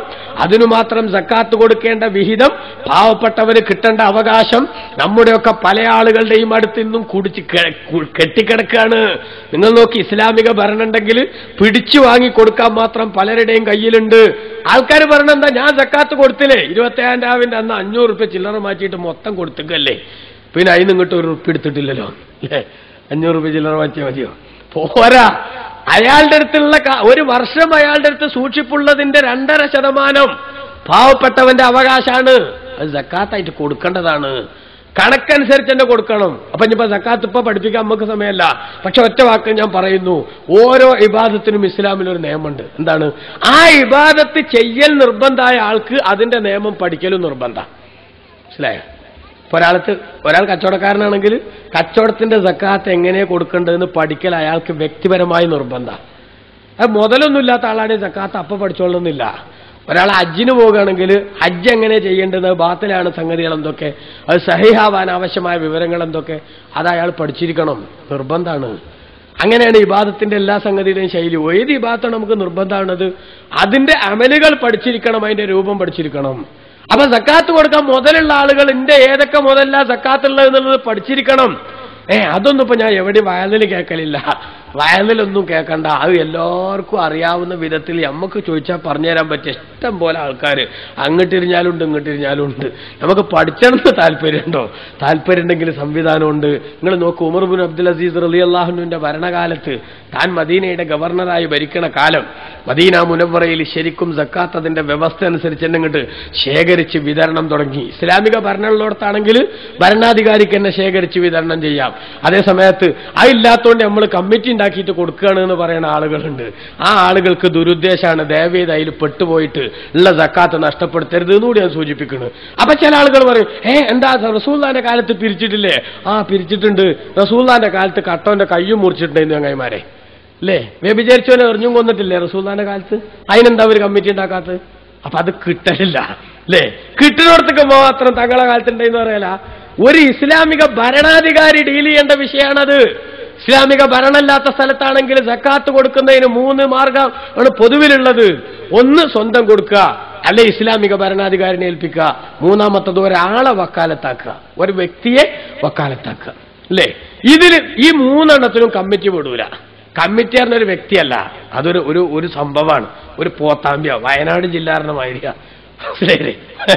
അതിനു മാത്രം സക്കാത്ത് കൊടുക്കേണ്ട വിഹിതം പാവപ്പെട്ടവന് കിട്ടേണ്ട അവകാശം നമ്മുടെയൊക്കെ പല ആളുകളുടെയും അടുത്ത് ഇന്നും കുടിച്ച് കെ- കു- കെട്ടിക്കിടക്കാണ് നിങ്ങൾ നോക്കി ഇസ്ലാമിക ഭരണം ഉണ്ടെങ്കിൽ പിടിച്ചു വാങ്ങി കൊടുക്കാൻ മാത്രം പലരുടെയും കയ്യിലുണ്ട് ആൾക്കാർ പറഞ്ഞ എന്താ ഞാൻ സക്കാത്ത് കൊടുത്തില്ലേ ഇരുപത്തേഴാം രാവിന്റെ അന്ന് അഞ്ഞൂറ് റുപ്യ ചില്ലറ മാറ്റിയിട്ട് മൊത്തം കൊടുത്തിക്കല്ലേ പിന്നെ അതിന് ഇങ്ങോട്ട് ഒരു റുപ്യ എടുത്തിട്ടില്ലല്ലോ അല്ലേ അഞ്ഞൂറ് റുപ്യ ചില്ലറ മാറ്റിയാൽ മതിയോ പോരാ അയാളുടെ അടുത്തുള്ള ക- ഒരു വർഷം അയാളുടെ അടുത്ത് സൂക്ഷിപ്പുള്ളതിന്റെ രണ്ടര ശതമാനം പാവപ്പെട്ടവന്റെ അവകാശമാണ് അത് സക്കാത്തായിട്ട് കൊടുക്കേണ്ടതാണ് കണക്കനുസരിച്ച് തന്നെ കൊടുക്കണം അപ്പൊ ഇനിയിപ്പോ സക്കാത്ത് ഇപ്പൊ പഠിപ്പിക്കാൻ നമുക്ക് സമയമല്ല പക്ഷെ ഒറ്റ വാക്ക് ഞാൻ പറയുന്നു ഓരോ ഇബാദത്തിനും ഇസ്ലാമിൽ ഒരു നിയമമുണ്ട് എന്താണ് ആ ഇബാദത്ത് ചെയ്യൽ നിർബന്ധമായ ആൾക്ക് അതിന്റെ നിയമം പഠിക്കലും നിർബന്ധം മനസ്സിലായോ ഇപ്പൊ ഒരാൾക്ക് ഒരാൾ കച്ചവടക്കാരനാണെങ്കിൽ കച്ചവടത്തിന്റെ സക്കാത്ത് എങ്ങനെ കൊടുക്കേണ്ടതെന്ന് പഠിക്കൽ അയാൾക്ക് വ്യക്തിപരമായി നിർബന്ധം അത് മുതലൊന്നും ഇല്ലാത്ത ആളാണെങ്കിൽ സക്കാത്ത് അപ്പൊ പഠിച്ചോളുന്നില്ല ഒരാൾ ഹജ്ജിന് പോകുകയാണെങ്കിൽ ഹജ്ജ് എങ്ങനെ ചെയ്യേണ്ടത് ബാത്തിലാണ് സംഗതികൾ എന്തൊക്കെ അത് സഹിഹാവാൻ ആവശ്യമായ വിവരങ്ങൾ എന്തൊക്കെ അത് അയാൾ പഠിച്ചിരിക്കണം നിർബന്ധമാണ് അങ്ങനെയാണ് ഇബാദത്തിന്റെ എല്ലാ സംഗതിയുടെയും ശൈലി ഏത് ഇബാദത്താണ് നമുക്ക് നിർബന്ധമാണത് അതിന്റെ അമലുകൾ പഠിച്ചിരിക്കണം അതിന്റെ രൂപം പഠിച്ചിരിക്കണം അപ്പൊ സക്കാത്ത് കൊടുക്കാൻ മുതലുള്ള ആളുകൾ എന്റെ ഏതൊക്കെ മുതല്ല സക്കാത്തുള്ളത് എന്നുള്ളത് പഠിച്ചിരിക്കണം ഏ അതൊന്നും ഇപ്പൊ ഞാൻ എവിടെയും വയലിൽ കേൾക്കലില്ല വയലിലൊന്നും കേൾക്കണ്ട അത് എല്ലാവർക്കും അറിയാവുന്ന വിധത്തിൽ നമുക്ക് ചോദിച്ചാൽ പറഞ്ഞുതരാൻ പറ്റിയ ഇഷ്ടം പോലെ ആൾക്കാർ അങ്ങോട്ടിരിഞ്ഞാലുണ്ട് ഇങ്ങോട്ടിരിഞ്ഞാലുണ്ട് നമുക്ക് പഠിച്ചണമെന്ന് താല്പര്യമുണ്ടോ താല്പര്യം ഉണ്ടെങ്കിൽ സംവിധാനമുണ്ട് നിങ്ങൾ നോക്കൂ ഉമർ ബിൻ അബ്ദുൽ അസീസ് റലി അള്ളാഹുവിന്റെ ഭരണകാലത്ത് താൻ മദീനയുടെ ഗവർണറായി ഭരിക്കണ കാലം മദീന മുനവറയിൽ ശരിക്കും സക്കാത്ത് അതിന്റെ വ്യവസ്ഥ അനുസരിച്ച് തന്നെ ഇങ്ങോട്ട് ശേഖരിച്ച് വിതരണം തുടങ്ങി ഇസ്ലാമിക ഭരണമുള്ളിടത്താണെങ്കിൽ ഭരണാധികാരിക്ക് തന്നെ ശേഖരിച്ച് വിതരണം ചെയ്യാം അതേ സമയത്ത് അതില്ലാത്തതുകൊണ്ട് നമ്മൾ കമ്മിറ്റി ഉണ്ടാക്കിയിട്ട് കൊടുക്കുകയാണ് എന്ന് പറയുന്ന ആളുകളുണ്ട് ആ ആളുകൾക്ക് ദുരുദ്ദേശമാണ് ദയവേത് അതിൽ പെട്ടുപോയിട്ട് ഉള്ള സക്കാത്ത് നഷ്ടപ്പെടുത്തരുത് എന്നുകൂടി ഞാൻ സൂചിപ്പിക്കുന്നു അപ്പൊ ചില ആളുകൾ പറയും ഏ എന്താ റസൂല്ലാന്റെ കാലത്ത് പിരിച്ചിട്ടില്ലേ ആ പിരിച്ചിട്ടുണ്ട് റസൂല്ലാന്റെ കാലത്ത് കട്ടോന്റെ കയ്യും മുറിച്ചിട്ടുണ്ടായിരുന്നു ചങ്ങായിമാരെ അല്ലേ വ്യഭിചരിച്ചവനെ എറിഞ്ഞും കൊന്നിട്ടില്ലേ റസൂല്ലാന്റെ കാലത്ത് അതിനെന്താ ഒരു കമ്മിറ്റി ഉണ്ടാക്കാത്തത് അപ്പൊ അത് കിട്ടലില്ല അല്ലേ കിട്ടുന്നിടത്തൊക്കെ മാത്രം തങ്ങളെ കാലത്തുണ്ടെന്ന് പറയല ഒരു ഇസ്ലാമിക ഭരണാധികാരി ഡീൽ ചെയ്യേണ്ട വിഷയമാണത് ഇസ്ലാമിക ഭരണമില്ലാത്ത സ്ഥലത്താണെങ്കിൽ സക്കാത്ത് കൊടുക്കുന്നതിന് മൂന്ന് മാർഗം ആണ് പൊതുവിലുള്ളത് ഒന്ന് സ്വന്തം കൊടുക്കുക അല്ലെ ഇസ്ലാമിക ഭരണാധികാരിനെ ഏൽപ്പിക്കുക മൂന്നാമത്തത് ഒരാളെ വക്കാലത്താക്കുക ഒരു വ്യക്തിയെ വക്കാലത്താക്കുക അല്ലേ ഇതിൽ ഈ മൂന്നെണ്ണത്തിനും കമ്മിറ്റി വിടൂല കമ്മിറ്റി പറഞ്ഞ ഒരു വ്യക്തിയല്ല അതൊരു ഒരു ഒരു സംഭവമാണ് ഒരു പോത്താമ്പ്യ വയനാട് ജില്ലാറിന്റെ മാതിരിയ മനസ്സിലായില്ലേ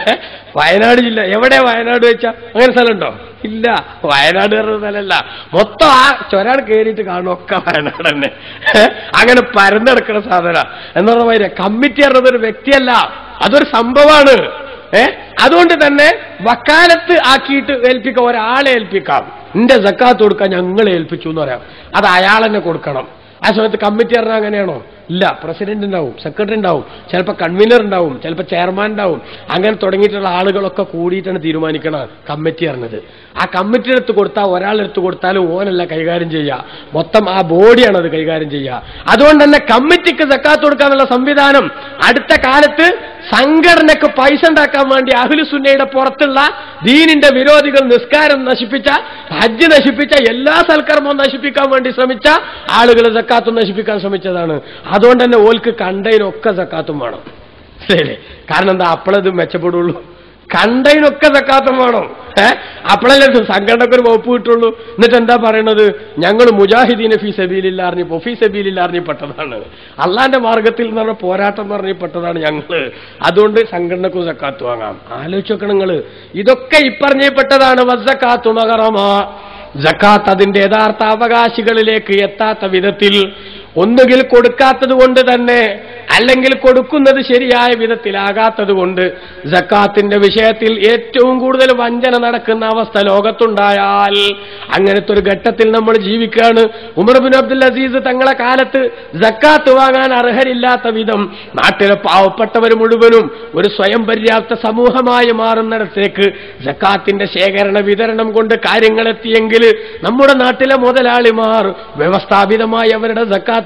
വയനാട് ജില്ല എവിടെ വയനാട് വെച്ചാ അങ്ങനെ സ്ഥലമുണ്ടോ ഇല്ല വയനാട് പറഞ്ഞ സ്ഥലമല്ല മൊത്തം ആ ചൊരാട് കയറിയിട്ട് കാണുമൊക്കെ വയനാട് തന്നെ അങ്ങനെ പരന്നെടുക്കുന്ന സാധന എന്ന് പറഞ്ഞ മാതിരി കമ്മിറ്റി പറഞ്ഞത് ഒരു വ്യക്തിയല്ല അതൊരു സംഭവമാണ് ഏ അതുകൊണ്ട് തന്നെ വക്കാലത്ത് ആക്കിയിട്ട് ഏൽപ്പിക്കാം ഒരാളെ ഏൽപ്പിക്കാം എന്റെ സക്കാത്ത് കൊടുക്കാൻ ഞങ്ങൾ ഏൽപ്പിച്ചു എന്ന് പറയാം അത് അയാൾ തന്നെ കൊടുക്കണം ആ സമയത്ത് കമ്മിറ്റി പറഞ്ഞാൽ അങ്ങനെയാണോ ഇല്ല പ്രസിഡന്റ് ഉണ്ടാവും സെക്രട്ടറി ഉണ്ടാവും ചിലപ്പോൾ കൺവീനർ ഉണ്ടാവും ചിലപ്പോൾ ചെയർമാൻ ഉണ്ടാവും അങ്ങനെ തുടങ്ങിയിട്ടുള്ള ആളുകളൊക്കെ കൂടിയിട്ടാണ് തീരുമാനിക്കണം കമ്മിറ്റി പറഞ്ഞത് ആ കമ്മിറ്റി എടുത്ത് കൊടുത്താൽ ഒരാളെടുത്ത് കൊടുത്താലും ഓനല്ല കൈകാര്യം ചെയ്യുക മൊത്തം ആ ബോഡിയാണ് അത് കൈകാര്യം ചെയ്യുക അതുകൊണ്ട് തന്നെ കമ്മിറ്റിക്ക് സക്കാത്ത് കൊടുക്കാനുള്ള സംവിധാനം അടുത്ത കാലത്ത് സംഘടനക്ക് പൈസ ഉണ്ടാക്കാൻ വേണ്ടി അഹ്ലുസുന്നയുടെ പുറത്തുള്ള ദീനിന്റെ വിരോധികൾ നിസ്കാരം നശിപ്പിച്ച ഹജ്ജ് നശിപ്പിച്ച എല്ലാ സൽക്കർമ്മവും നശിപ്പിക്കാൻ വേണ്ടി ശ്രമിച്ച ആളുകൾ സക്കാത്തും നശിപ്പിക്കാൻ ശ്രമിച്ചതാണ് അതുകൊണ്ട് തന്നെ ഓൽക്ക് കണ്ടതിനൊക്കെ സക്കാത്തും വേണം ശരി കാരണം എന്താ അപ്പോഴത് മെച്ചപ്പെടുള്ളൂ കണ്ടതിനൊക്കെ സക്കാത്തം വേണം ഏഹ് അപ്പോഴല്ലേ സംഘടനക്ക് ഒരു വകുപ്പ് കിട്ടുള്ളൂ എന്നിട്ട് എന്താ പറയണത് ഞങ്ങൾ മുജാഹിദീനെ ഫീ സബീലില്ല അറിഞ്ഞപ്പോ ഫീ സബീലില്ല അറിഞ്ഞപ്പെട്ടതാണ് അള്ളാന്റെ മാർഗത്തിൽ എന്ന് പറഞ്ഞ പോരാട്ടം എന്ന് പറഞ്ഞപ്പെട്ടതാണ് ഞങ്ങള് അതുകൊണ്ട് സംഘടനക്കും സക്കാത്ത് വാങ്ങാം ആലോചിച്ച് നോക്കണം നിങ്ങള് ഇതൊക്കെ ഇപ്പറഞ്ഞപ്പെട്ടതാണ് വസ്സക്കാത്തു മകറമാ ജക്കാത്ത് അതിന്റെ യഥാർത്ഥ അവകാശികളിലേക്ക് എത്താത്ത വിധത്തിൽ ഒന്നുകിൽ കൊടുക്കാത്തത് കൊണ്ട് തന്നെ അല്ലെങ്കിൽ കൊടുക്കുന്നത് ശരിയായ വിധത്തിലാകാത്തത് കൊണ്ട് ജക്കാത്തിന്റെ വിഷയത്തിൽ ഏറ്റവും കൂടുതൽ വഞ്ചന നടക്കുന്ന അവസ്ഥ ലോകത്തുണ്ടായാൽ അങ്ങനത്തെ ഒരു ഘട്ടത്തിൽ നമ്മൾ ജീവിക്കുകയാണ് ഉമർ ബിൻ അബ്ദുൽ അസീസ് തങ്ങളെ കാലത്ത് ജക്കാത്ത് വാങ്ങാൻ അർഹരില്ലാത്ത വിധം നാട്ടിലെ പാവപ്പെട്ടവർ മുഴുവനും ഒരു സ്വയം പര്യാപ്ത സമൂഹമായി മാറുന്നിടത്തേക്ക് ജക്കാത്തിന്റെ ശേഖരണ വിതരണം കൊണ്ട് കാര്യങ്ങൾ എത്തിയെങ്കിൽ നമ്മുടെ നാട്ടിലെ മുതലാളിമാർ വ്യവസ്ഥാപിതമായി അവരുടെ ജക്കാത്ത്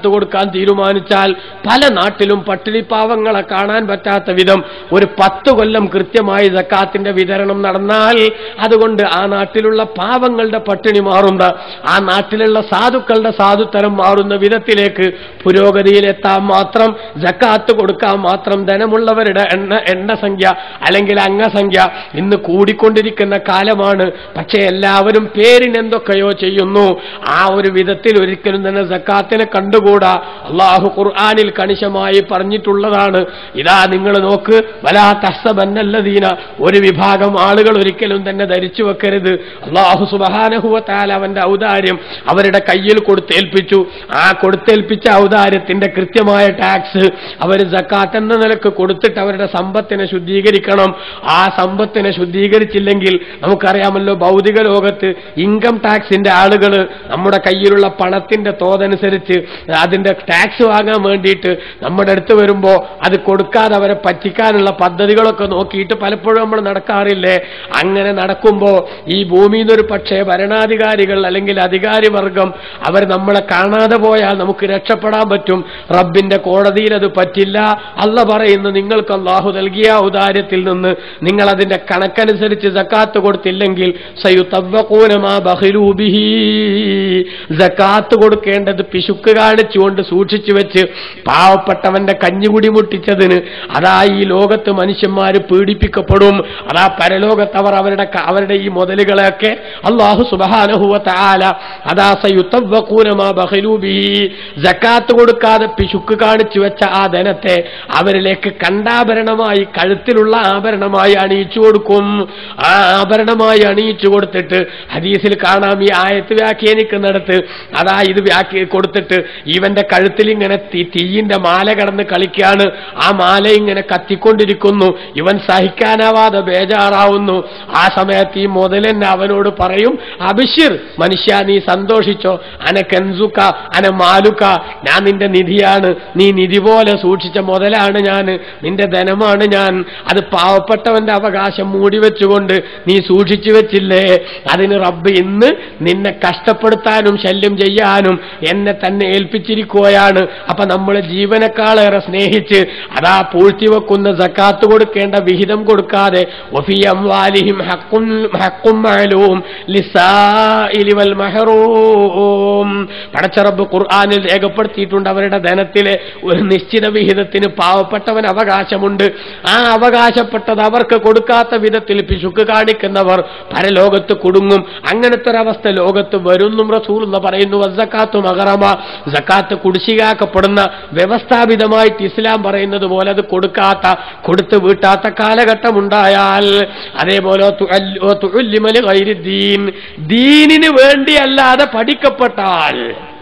ജക്കാത്ത് കൊടുക്കാൻ തീരുമാനിച്ചാൽ പല നാട്ടിലും പട്ടിണിപ്പാവങ്ങളെ കാണാൻ പറ്റാത്ത വിധം ഒരു പത്ത് കൊല്ലം കൃത്യമായി ജക്കാത്തിന്റെ വിതരണം നടന്നാൽ അതുകൊണ്ട് ആ നാട്ടിലുള്ള പാവങ്ങളുടെ പട്ടിണി മാറുന്ന ആ നാട്ടിലുള്ള സാധുക്കളുടെ സാധുത്തരം മാറുന്ന വിധത്തിലേക്ക് പുരോഗതിയിലെത്താൻ മാത്രം ജക്കാത്ത് കൊടുക്കാൻ മാത്രം ധനമുള്ളവരുടെ എണ്ണ എണ്ണസംഖ്യ അല്ലെങ്കിൽ അംഗസംഖ്യ ഇന്ന് കൂടിക്കൊണ്ടിരിക്കുന്ന കാലമാണ് പക്ഷേ എല്ലാവരും പേരിനെന്തൊക്കെയോ ചെയ്യുന്നു ആ ഒരു വിധത്തിൽ ഒരിക്കലും തന്നെ സക്കാത്തിനെ കണ്ടുകൂടാ അള്ളാഹു ഖുർആാനിൽ കണിശമായി പറഞ്ഞിട്ടുള്ളതാണ് ഇതാ നിങ്ങൾ നോക്ക് വലാ തഹ്സബന്നല്ലദീന ഒരു വിഭാഗം ആളുകൾ ഒരിക്കലും തന്നെ ധരിച്ചു വെക്കരുത് അള്ളാഹു സുബഹാനഹുവത്താൽ അവന്റെ ഔദാര്യം അവരുടെ കയ്യിൽ കൊടുത്തേൽപ്പിച്ചു ആ കൊടുത്തേൽപ്പിച്ച ഔദാര്യത്തിന്റെ കൃത്യമായ ടാക്സ് അവർ സക്കാത്ത് എന്ന നിലക്ക് കൊടുത്തിട്ട് അവരുടെ സമ്പത്തിനെ ശുദ്ധീകരിക്കണം ആ സമ്പത്തിനെ ശുദ്ധീകരിച്ചില്ലെങ്കിൽ നമുക്കറിയാമല്ലോ ഭൗതിക ലോകത്ത് ഇൻകം ടാക്സിന്റെ ആളുകൾ നമ്മുടെ കയ്യിലുള്ള പണത്തിന്റെ തോതനുസരിച്ച് അതിന്റെ ടാക്സ് വാങ്ങാൻ വേണ്ടിയിട്ട് നമ്മുടെ അടുത്ത് വരുമ്പോ അത് കൊടുക്കാതെ അവരെ പറ്റിക്കാനുള്ള പദ്ധതികളൊക്കെ നോക്കിയിട്ട് പലപ്പോഴും നമ്മൾ നടക്കാറില്ലേ അങ്ങനെ നടക്കുമ്പോ ഈ ഭൂമിയിൽ നിന്നൊരു പക്ഷേ ഭരണാധികാരികൾ അല്ലെങ്കിൽ അധികാരി വർഗം അവർ നമ്മളെ കാണാതെ പോയാൽ നമുക്ക് രക്ഷപ്പെടാൻ പറ്റും റബ്ബിന്റെ കോടതിയിൽ അത് പറ്റില്ല അല്ല പറയുന്നു നിങ്ങൾക്ക് അള്ളാഹു നൽകിയ ഔദാര്യത്തിൽ നിന്ന് നിങ്ങൾ അതിന്റെ കണക്കനുസരിച്ച് സക്കാത്ത് കൊടുത്തില്ലെങ്കിൽ സയുത്തവ്വക്കൂനമാ ബഹിലൂബിഹി സക്കാത്ത് കൊടുക്കേണ്ടത് പിശുക്ക് കാണിച്ചുകൊണ്ട് സൂക്ഷിച്ചു വെച്ച് പാവപ്പെട്ടവന്റെ കഞ്ഞുകുടി മുട്ടിച്ചതിന് അതാ ഈ ലോകത്ത് മനുഷ്യന്മാർ പീഡിപ്പിക്കപ്പെടും അതാ പരലോകത്ത് അവർ അവരുടെ ക- അവരുടെ ഈ മുതലുകളെയൊക്കെ അള്ളാഹു സുബഹാനഹുവ താല അതാ സയുത്തവ്വക്കൂനമാ ബഹിലൂബിഹി ജക്കാത്ത് കൊടുക്കാതെ പിശുക്ക് കാണിച്ചു വെച്ച ആ ധനത്തെ അവരിലേക്ക് കണ്ടാഭരണമായി കഴുത്തിലുള്ള ആഭരണമായി അണിയിച്ചു കൊടുക്കും ആ ആഭരണമായി അണിയിച്ചു കൊടുത്തിട്ട് ഹദീസിൽ കാണാം ഈ ആയത്ത് വ്യാഖ്യാനിക്കുന്നിടത്ത് അതാ ഇത് വ്യാഖ്യ കൊടുത്തിട്ട് ഇവന്റെ കഴുത്തിൽ ഇങ്ങനെ തീ- തീയിന്റെ മാല കടന്ന് കളിക്കാണ് ആ മാല ഇങ്ങനെ കത്തിക്കൊണ്ടിരിക്കുന്നു ഇവൻ സഹിക്കാനാവാതെ ബേജാറാവുന്നു ആ സമയത്ത് ഈ മുതലെന്നെ അവനോട് പറയും അബിഷിർ മനുഷ്യ നീ സന്തോഷിച്ചോ അന കെൻസുക്ക അന മാലുക്ക ഞാൻ നിന്റെ നിധിയാണ് നീ നിധി പോലെ സൂക്ഷിച്ച മുതലാണ് ഞാൻ നിന്റെ ധനമാണ് ഞാൻ അത് പാവപ്പെട്ടവന്റെ അവകാശം മൂടി വെച്ചുകൊണ്ട് നീ സൂക്ഷിച്ചു വെച്ചില്ലേ അതിന് റബ്ബ് ഇന്ന് നിന്നെ കഷ്ടപ്പെടുത്താനും ശല്യം ചെയ്യാനും എന്നെ തന്നെ ഏൽപ്പിച്ചിരിക്കുകയാണ് അപ്പൊ നമ്മൾ ജീവനക്കാളേറെ സ്നേഹിച്ച് അതാ പൂഴ്ത്തിവെക്കുന്ന സക്കാത്ത് കൊടുക്കേണ്ട വിഹിതം കൊടുക്കാതെ വഫീ അംവാലിഹിം ഹഖുൻ ഹഖും മഅലൂം ലിസാഇലി വൽ മഹറൂം പടച്ചറബ് ഖുർആനിൽ രേഖപ്പെടുത്തിയിട്ടുണ്ട് അവരുടെ ധനത്തിലെ ഒരു നിശ്ചിത വിഹിതത്തിന് പാവപ്പെട്ടവൻ അവകാശമുണ്ട് ആ അവകാശപ്പെട്ടത് അവർക്ക് കൊടുക്കാത്ത വിധത്തിൽ പിശുക്ക് കാണിക്കുന്നവർ പരലോകത്ത് കുടുങ്ങും അങ്ങനത്തെ ഒരവസ്ഥ ലോകത്ത് വരുന്നും റസൂൽ എന്ന് പറയുന്നു വസ്സക്കാത്തു മഹറമ സക്കാത്ത് കുടിശ്ശികാക്കപ്പെടുന്ന വ്യവസ്ഥാപിതമായിട്ട് ഇസ്ലാം പറയുന്നത് പോലെ അത് കൊടുക്കാത്ത കൊടുത്ത് വീട്ടാത്ത കാലഘട്ടം ഉണ്ടായാൽ അതേപോലെ തുഅൽ- തുഅല്ലിമ ലിഗൈരി ദീൻ ദീനിന് വേണ്ടിയല്ലാതെ പഠിക്കപ്പെട്ടാൽ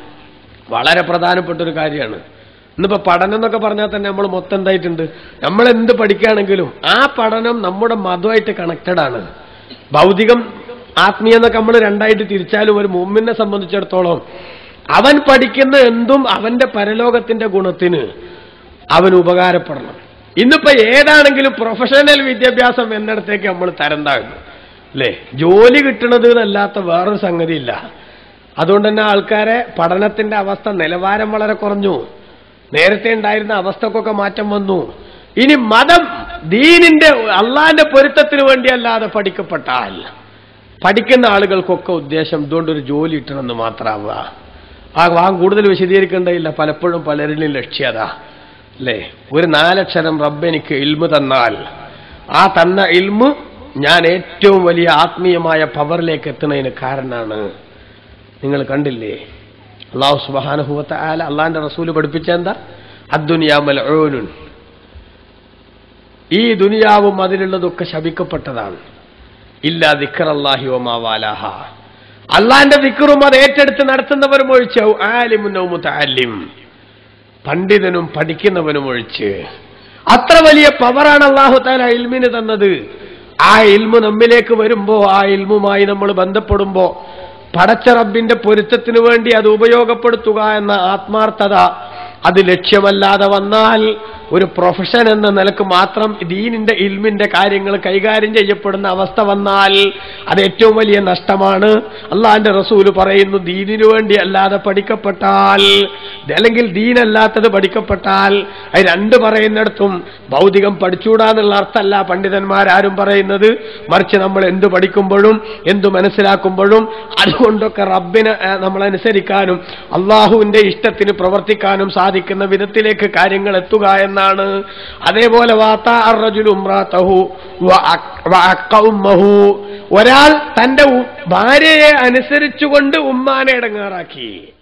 വളരെ പ്രധാനപ്പെട്ട ഒരു കാര്യമാണ് ഇന്നിപ്പോ പഠനം എന്നൊക്കെ പറഞ്ഞാൽ തന്നെ നമ്മൾ മൊത്തം എന്തായിട്ടുണ്ട് നമ്മൾ എന്ത് പഠിക്കുകയാണെങ്കിലും ആ പഠനം നമ്മുടെ മതമായിട്ട് കണക്റ്റഡ് ആണ് ഭൗതികം ആത്മീയ എന്നൊക്കെ നമ്മൾ രണ്ടായിട്ട് തിരിച്ചാലും ഒരു മുമ്മിനെ സംബന്ധിച്ചിടത്തോളം അവൻ പഠിക്കുന്ന എന്തും അവന്റെ പരലോകത്തിന്റെ ഗുണത്തിന് അവന് ഉപകാരപ്പെടണം ഇന്നിപ്പോ ഏതാണെങ്കിലും പ്രൊഫഷണൽ വിദ്യാഭ്യാസം എന്നിടത്തേക്ക് നമ്മൾ തരം താഴ്ന്നു അല്ലേ ജോലി കിട്ടണത് എന്നല്ലാത്ത വേറൊരു സംഗതിയില്ല അതുകൊണ്ട് തന്നെ ആൾക്കാരെ പഠനത്തിന്റെ അവസ്ഥ നിലവാരം വളരെ കുറഞ്ഞു നേരത്തെ ഉണ്ടായിരുന്ന അവസ്ഥക്കൊക്കെ മാറ്റം വന്നു ഇനി മതം ദീനിന്റെ അള്ളാന്റെ പൊരുത്തത്തിന് വേണ്ടിയല്ലാതെ പഠിക്കപ്പെട്ടാൽ പഠിക്കുന്ന ആളുകൾക്കൊക്കെ ഉദ്ദേശം ഇതുകൊണ്ടൊരു ജോലി കിട്ടണമെന്ന് മാത്രമാവുക ആ വാം കൂടുതൽ വിശദീകരിക്കേണ്ടതില്ല പലപ്പോഴും പലരിലും ലക്ഷ്യത അല്ലേ ഒരു നാലക്ഷരം റബ്ബ് എനിക്ക് ഇൽമു തന്നാൽ ആ തന്ന ഇൽമു ഞാൻ ഏറ്റവും വലിയ ആത്മീയമായ പവറിലേക്ക് എത്തുന്നതിന് കാരണമാണ് നിങ്ങൾ കണ്ടില്ലേ അള്ളാഹു സുബാനുഭവത്തെ ആല അള്ളാന്റെ റസൂല് പഠിപ്പിച്ച എന്താ അദ്ദുനിയാമൽ ഈ ദുനിയാവും അതിലുള്ളതൊക്കെ ശപിക്കപ്പെട്ടതാണ് ഇല്ല ദിക്കർ അള്ളാഹി ഒമാവാലാഹ അള്ളാന്റെ ദിക്കറും അത് ഏറ്റെടുത്ത് നടത്തുന്നവരും ഒഴിച്ച് ആലിമുന്നവും താലിം പണ്ഡിതനും പഠിക്കുന്നവനും ഒഴിച്ച് അത്ര വലിയ പവറാണ് അള്ളാഹു താല ഇൽമിന് തന്നത് ആ ഇൽമു നമ്മിലേക്ക് വരുമ്പോ ആ ഇൽമുമായി നമ്മൾ ബന്ധപ്പെടുമ്പോ പടച്ച റബ്ബിന്റെ പൊരുത്തത്തിനു വേണ്ടി അത് ഉപയോഗപ്പെടുത്തുക എന്ന ആത്മാർത്ഥത അത് ലക്ഷ്യമല്ലാതെ വന്നാൽ ഒരു പ്രൊഫഷൻ എന്ന നിലക്ക് മാത്രം ദീനിന്റെ ഇൽമിന്റെ കാര്യങ്ങൾ കൈകാര്യം ചെയ്യപ്പെടുന്ന അവസ്ഥ വന്നാൽ അത് ഏറ്റവും വലിയ നഷ്ടമാണ് അള്ളാന്റെ റസൂല് പറയുന്നു ദീനിനു വേണ്ടി അല്ലാതെ പഠിക്കപ്പെട്ടാൽ അല്ലെങ്കിൽ ദീനല്ലാത്തത് പഠിക്കപ്പെട്ടാൽ അത് രണ്ട് പറയുന്നിടത്തും ഭൗതികം പഠിച്ചൂടാന്നുള്ള അർത്ഥമല്ല പണ്ഡിതന്മാരാരും പറയുന്നത് മറിച്ച് നമ്മൾ എന്ത് പഠിക്കുമ്പോഴും എന്തു മനസ്സിലാക്കുമ്പോഴും അതുകൊണ്ടൊക്കെ റബ്ബിനെ ഏഹ്, നമ്മൾ അനുസരിക്കാനും അള്ളാഹുവിന്റെ ഇഷ്ടത്തിന് പ്രവർത്തിക്കാനും സാധിക്കുന്ന വിധത്തിലേക്ക് കാര്യങ്ങൾ എത്തുക എന്നാണ് അതേപോലെ വാത്താ അർറജുലു ഉംറാത്തഹു വ അക്- വ അക്ക ഉമ്മഹു. ഒരാൾ തന്റെ ഉ- ഭാര്യയെ അനുസരിച്ചുകൊണ്ട് ഉമ്മാനെ ഇടങ്ങാറാക്കി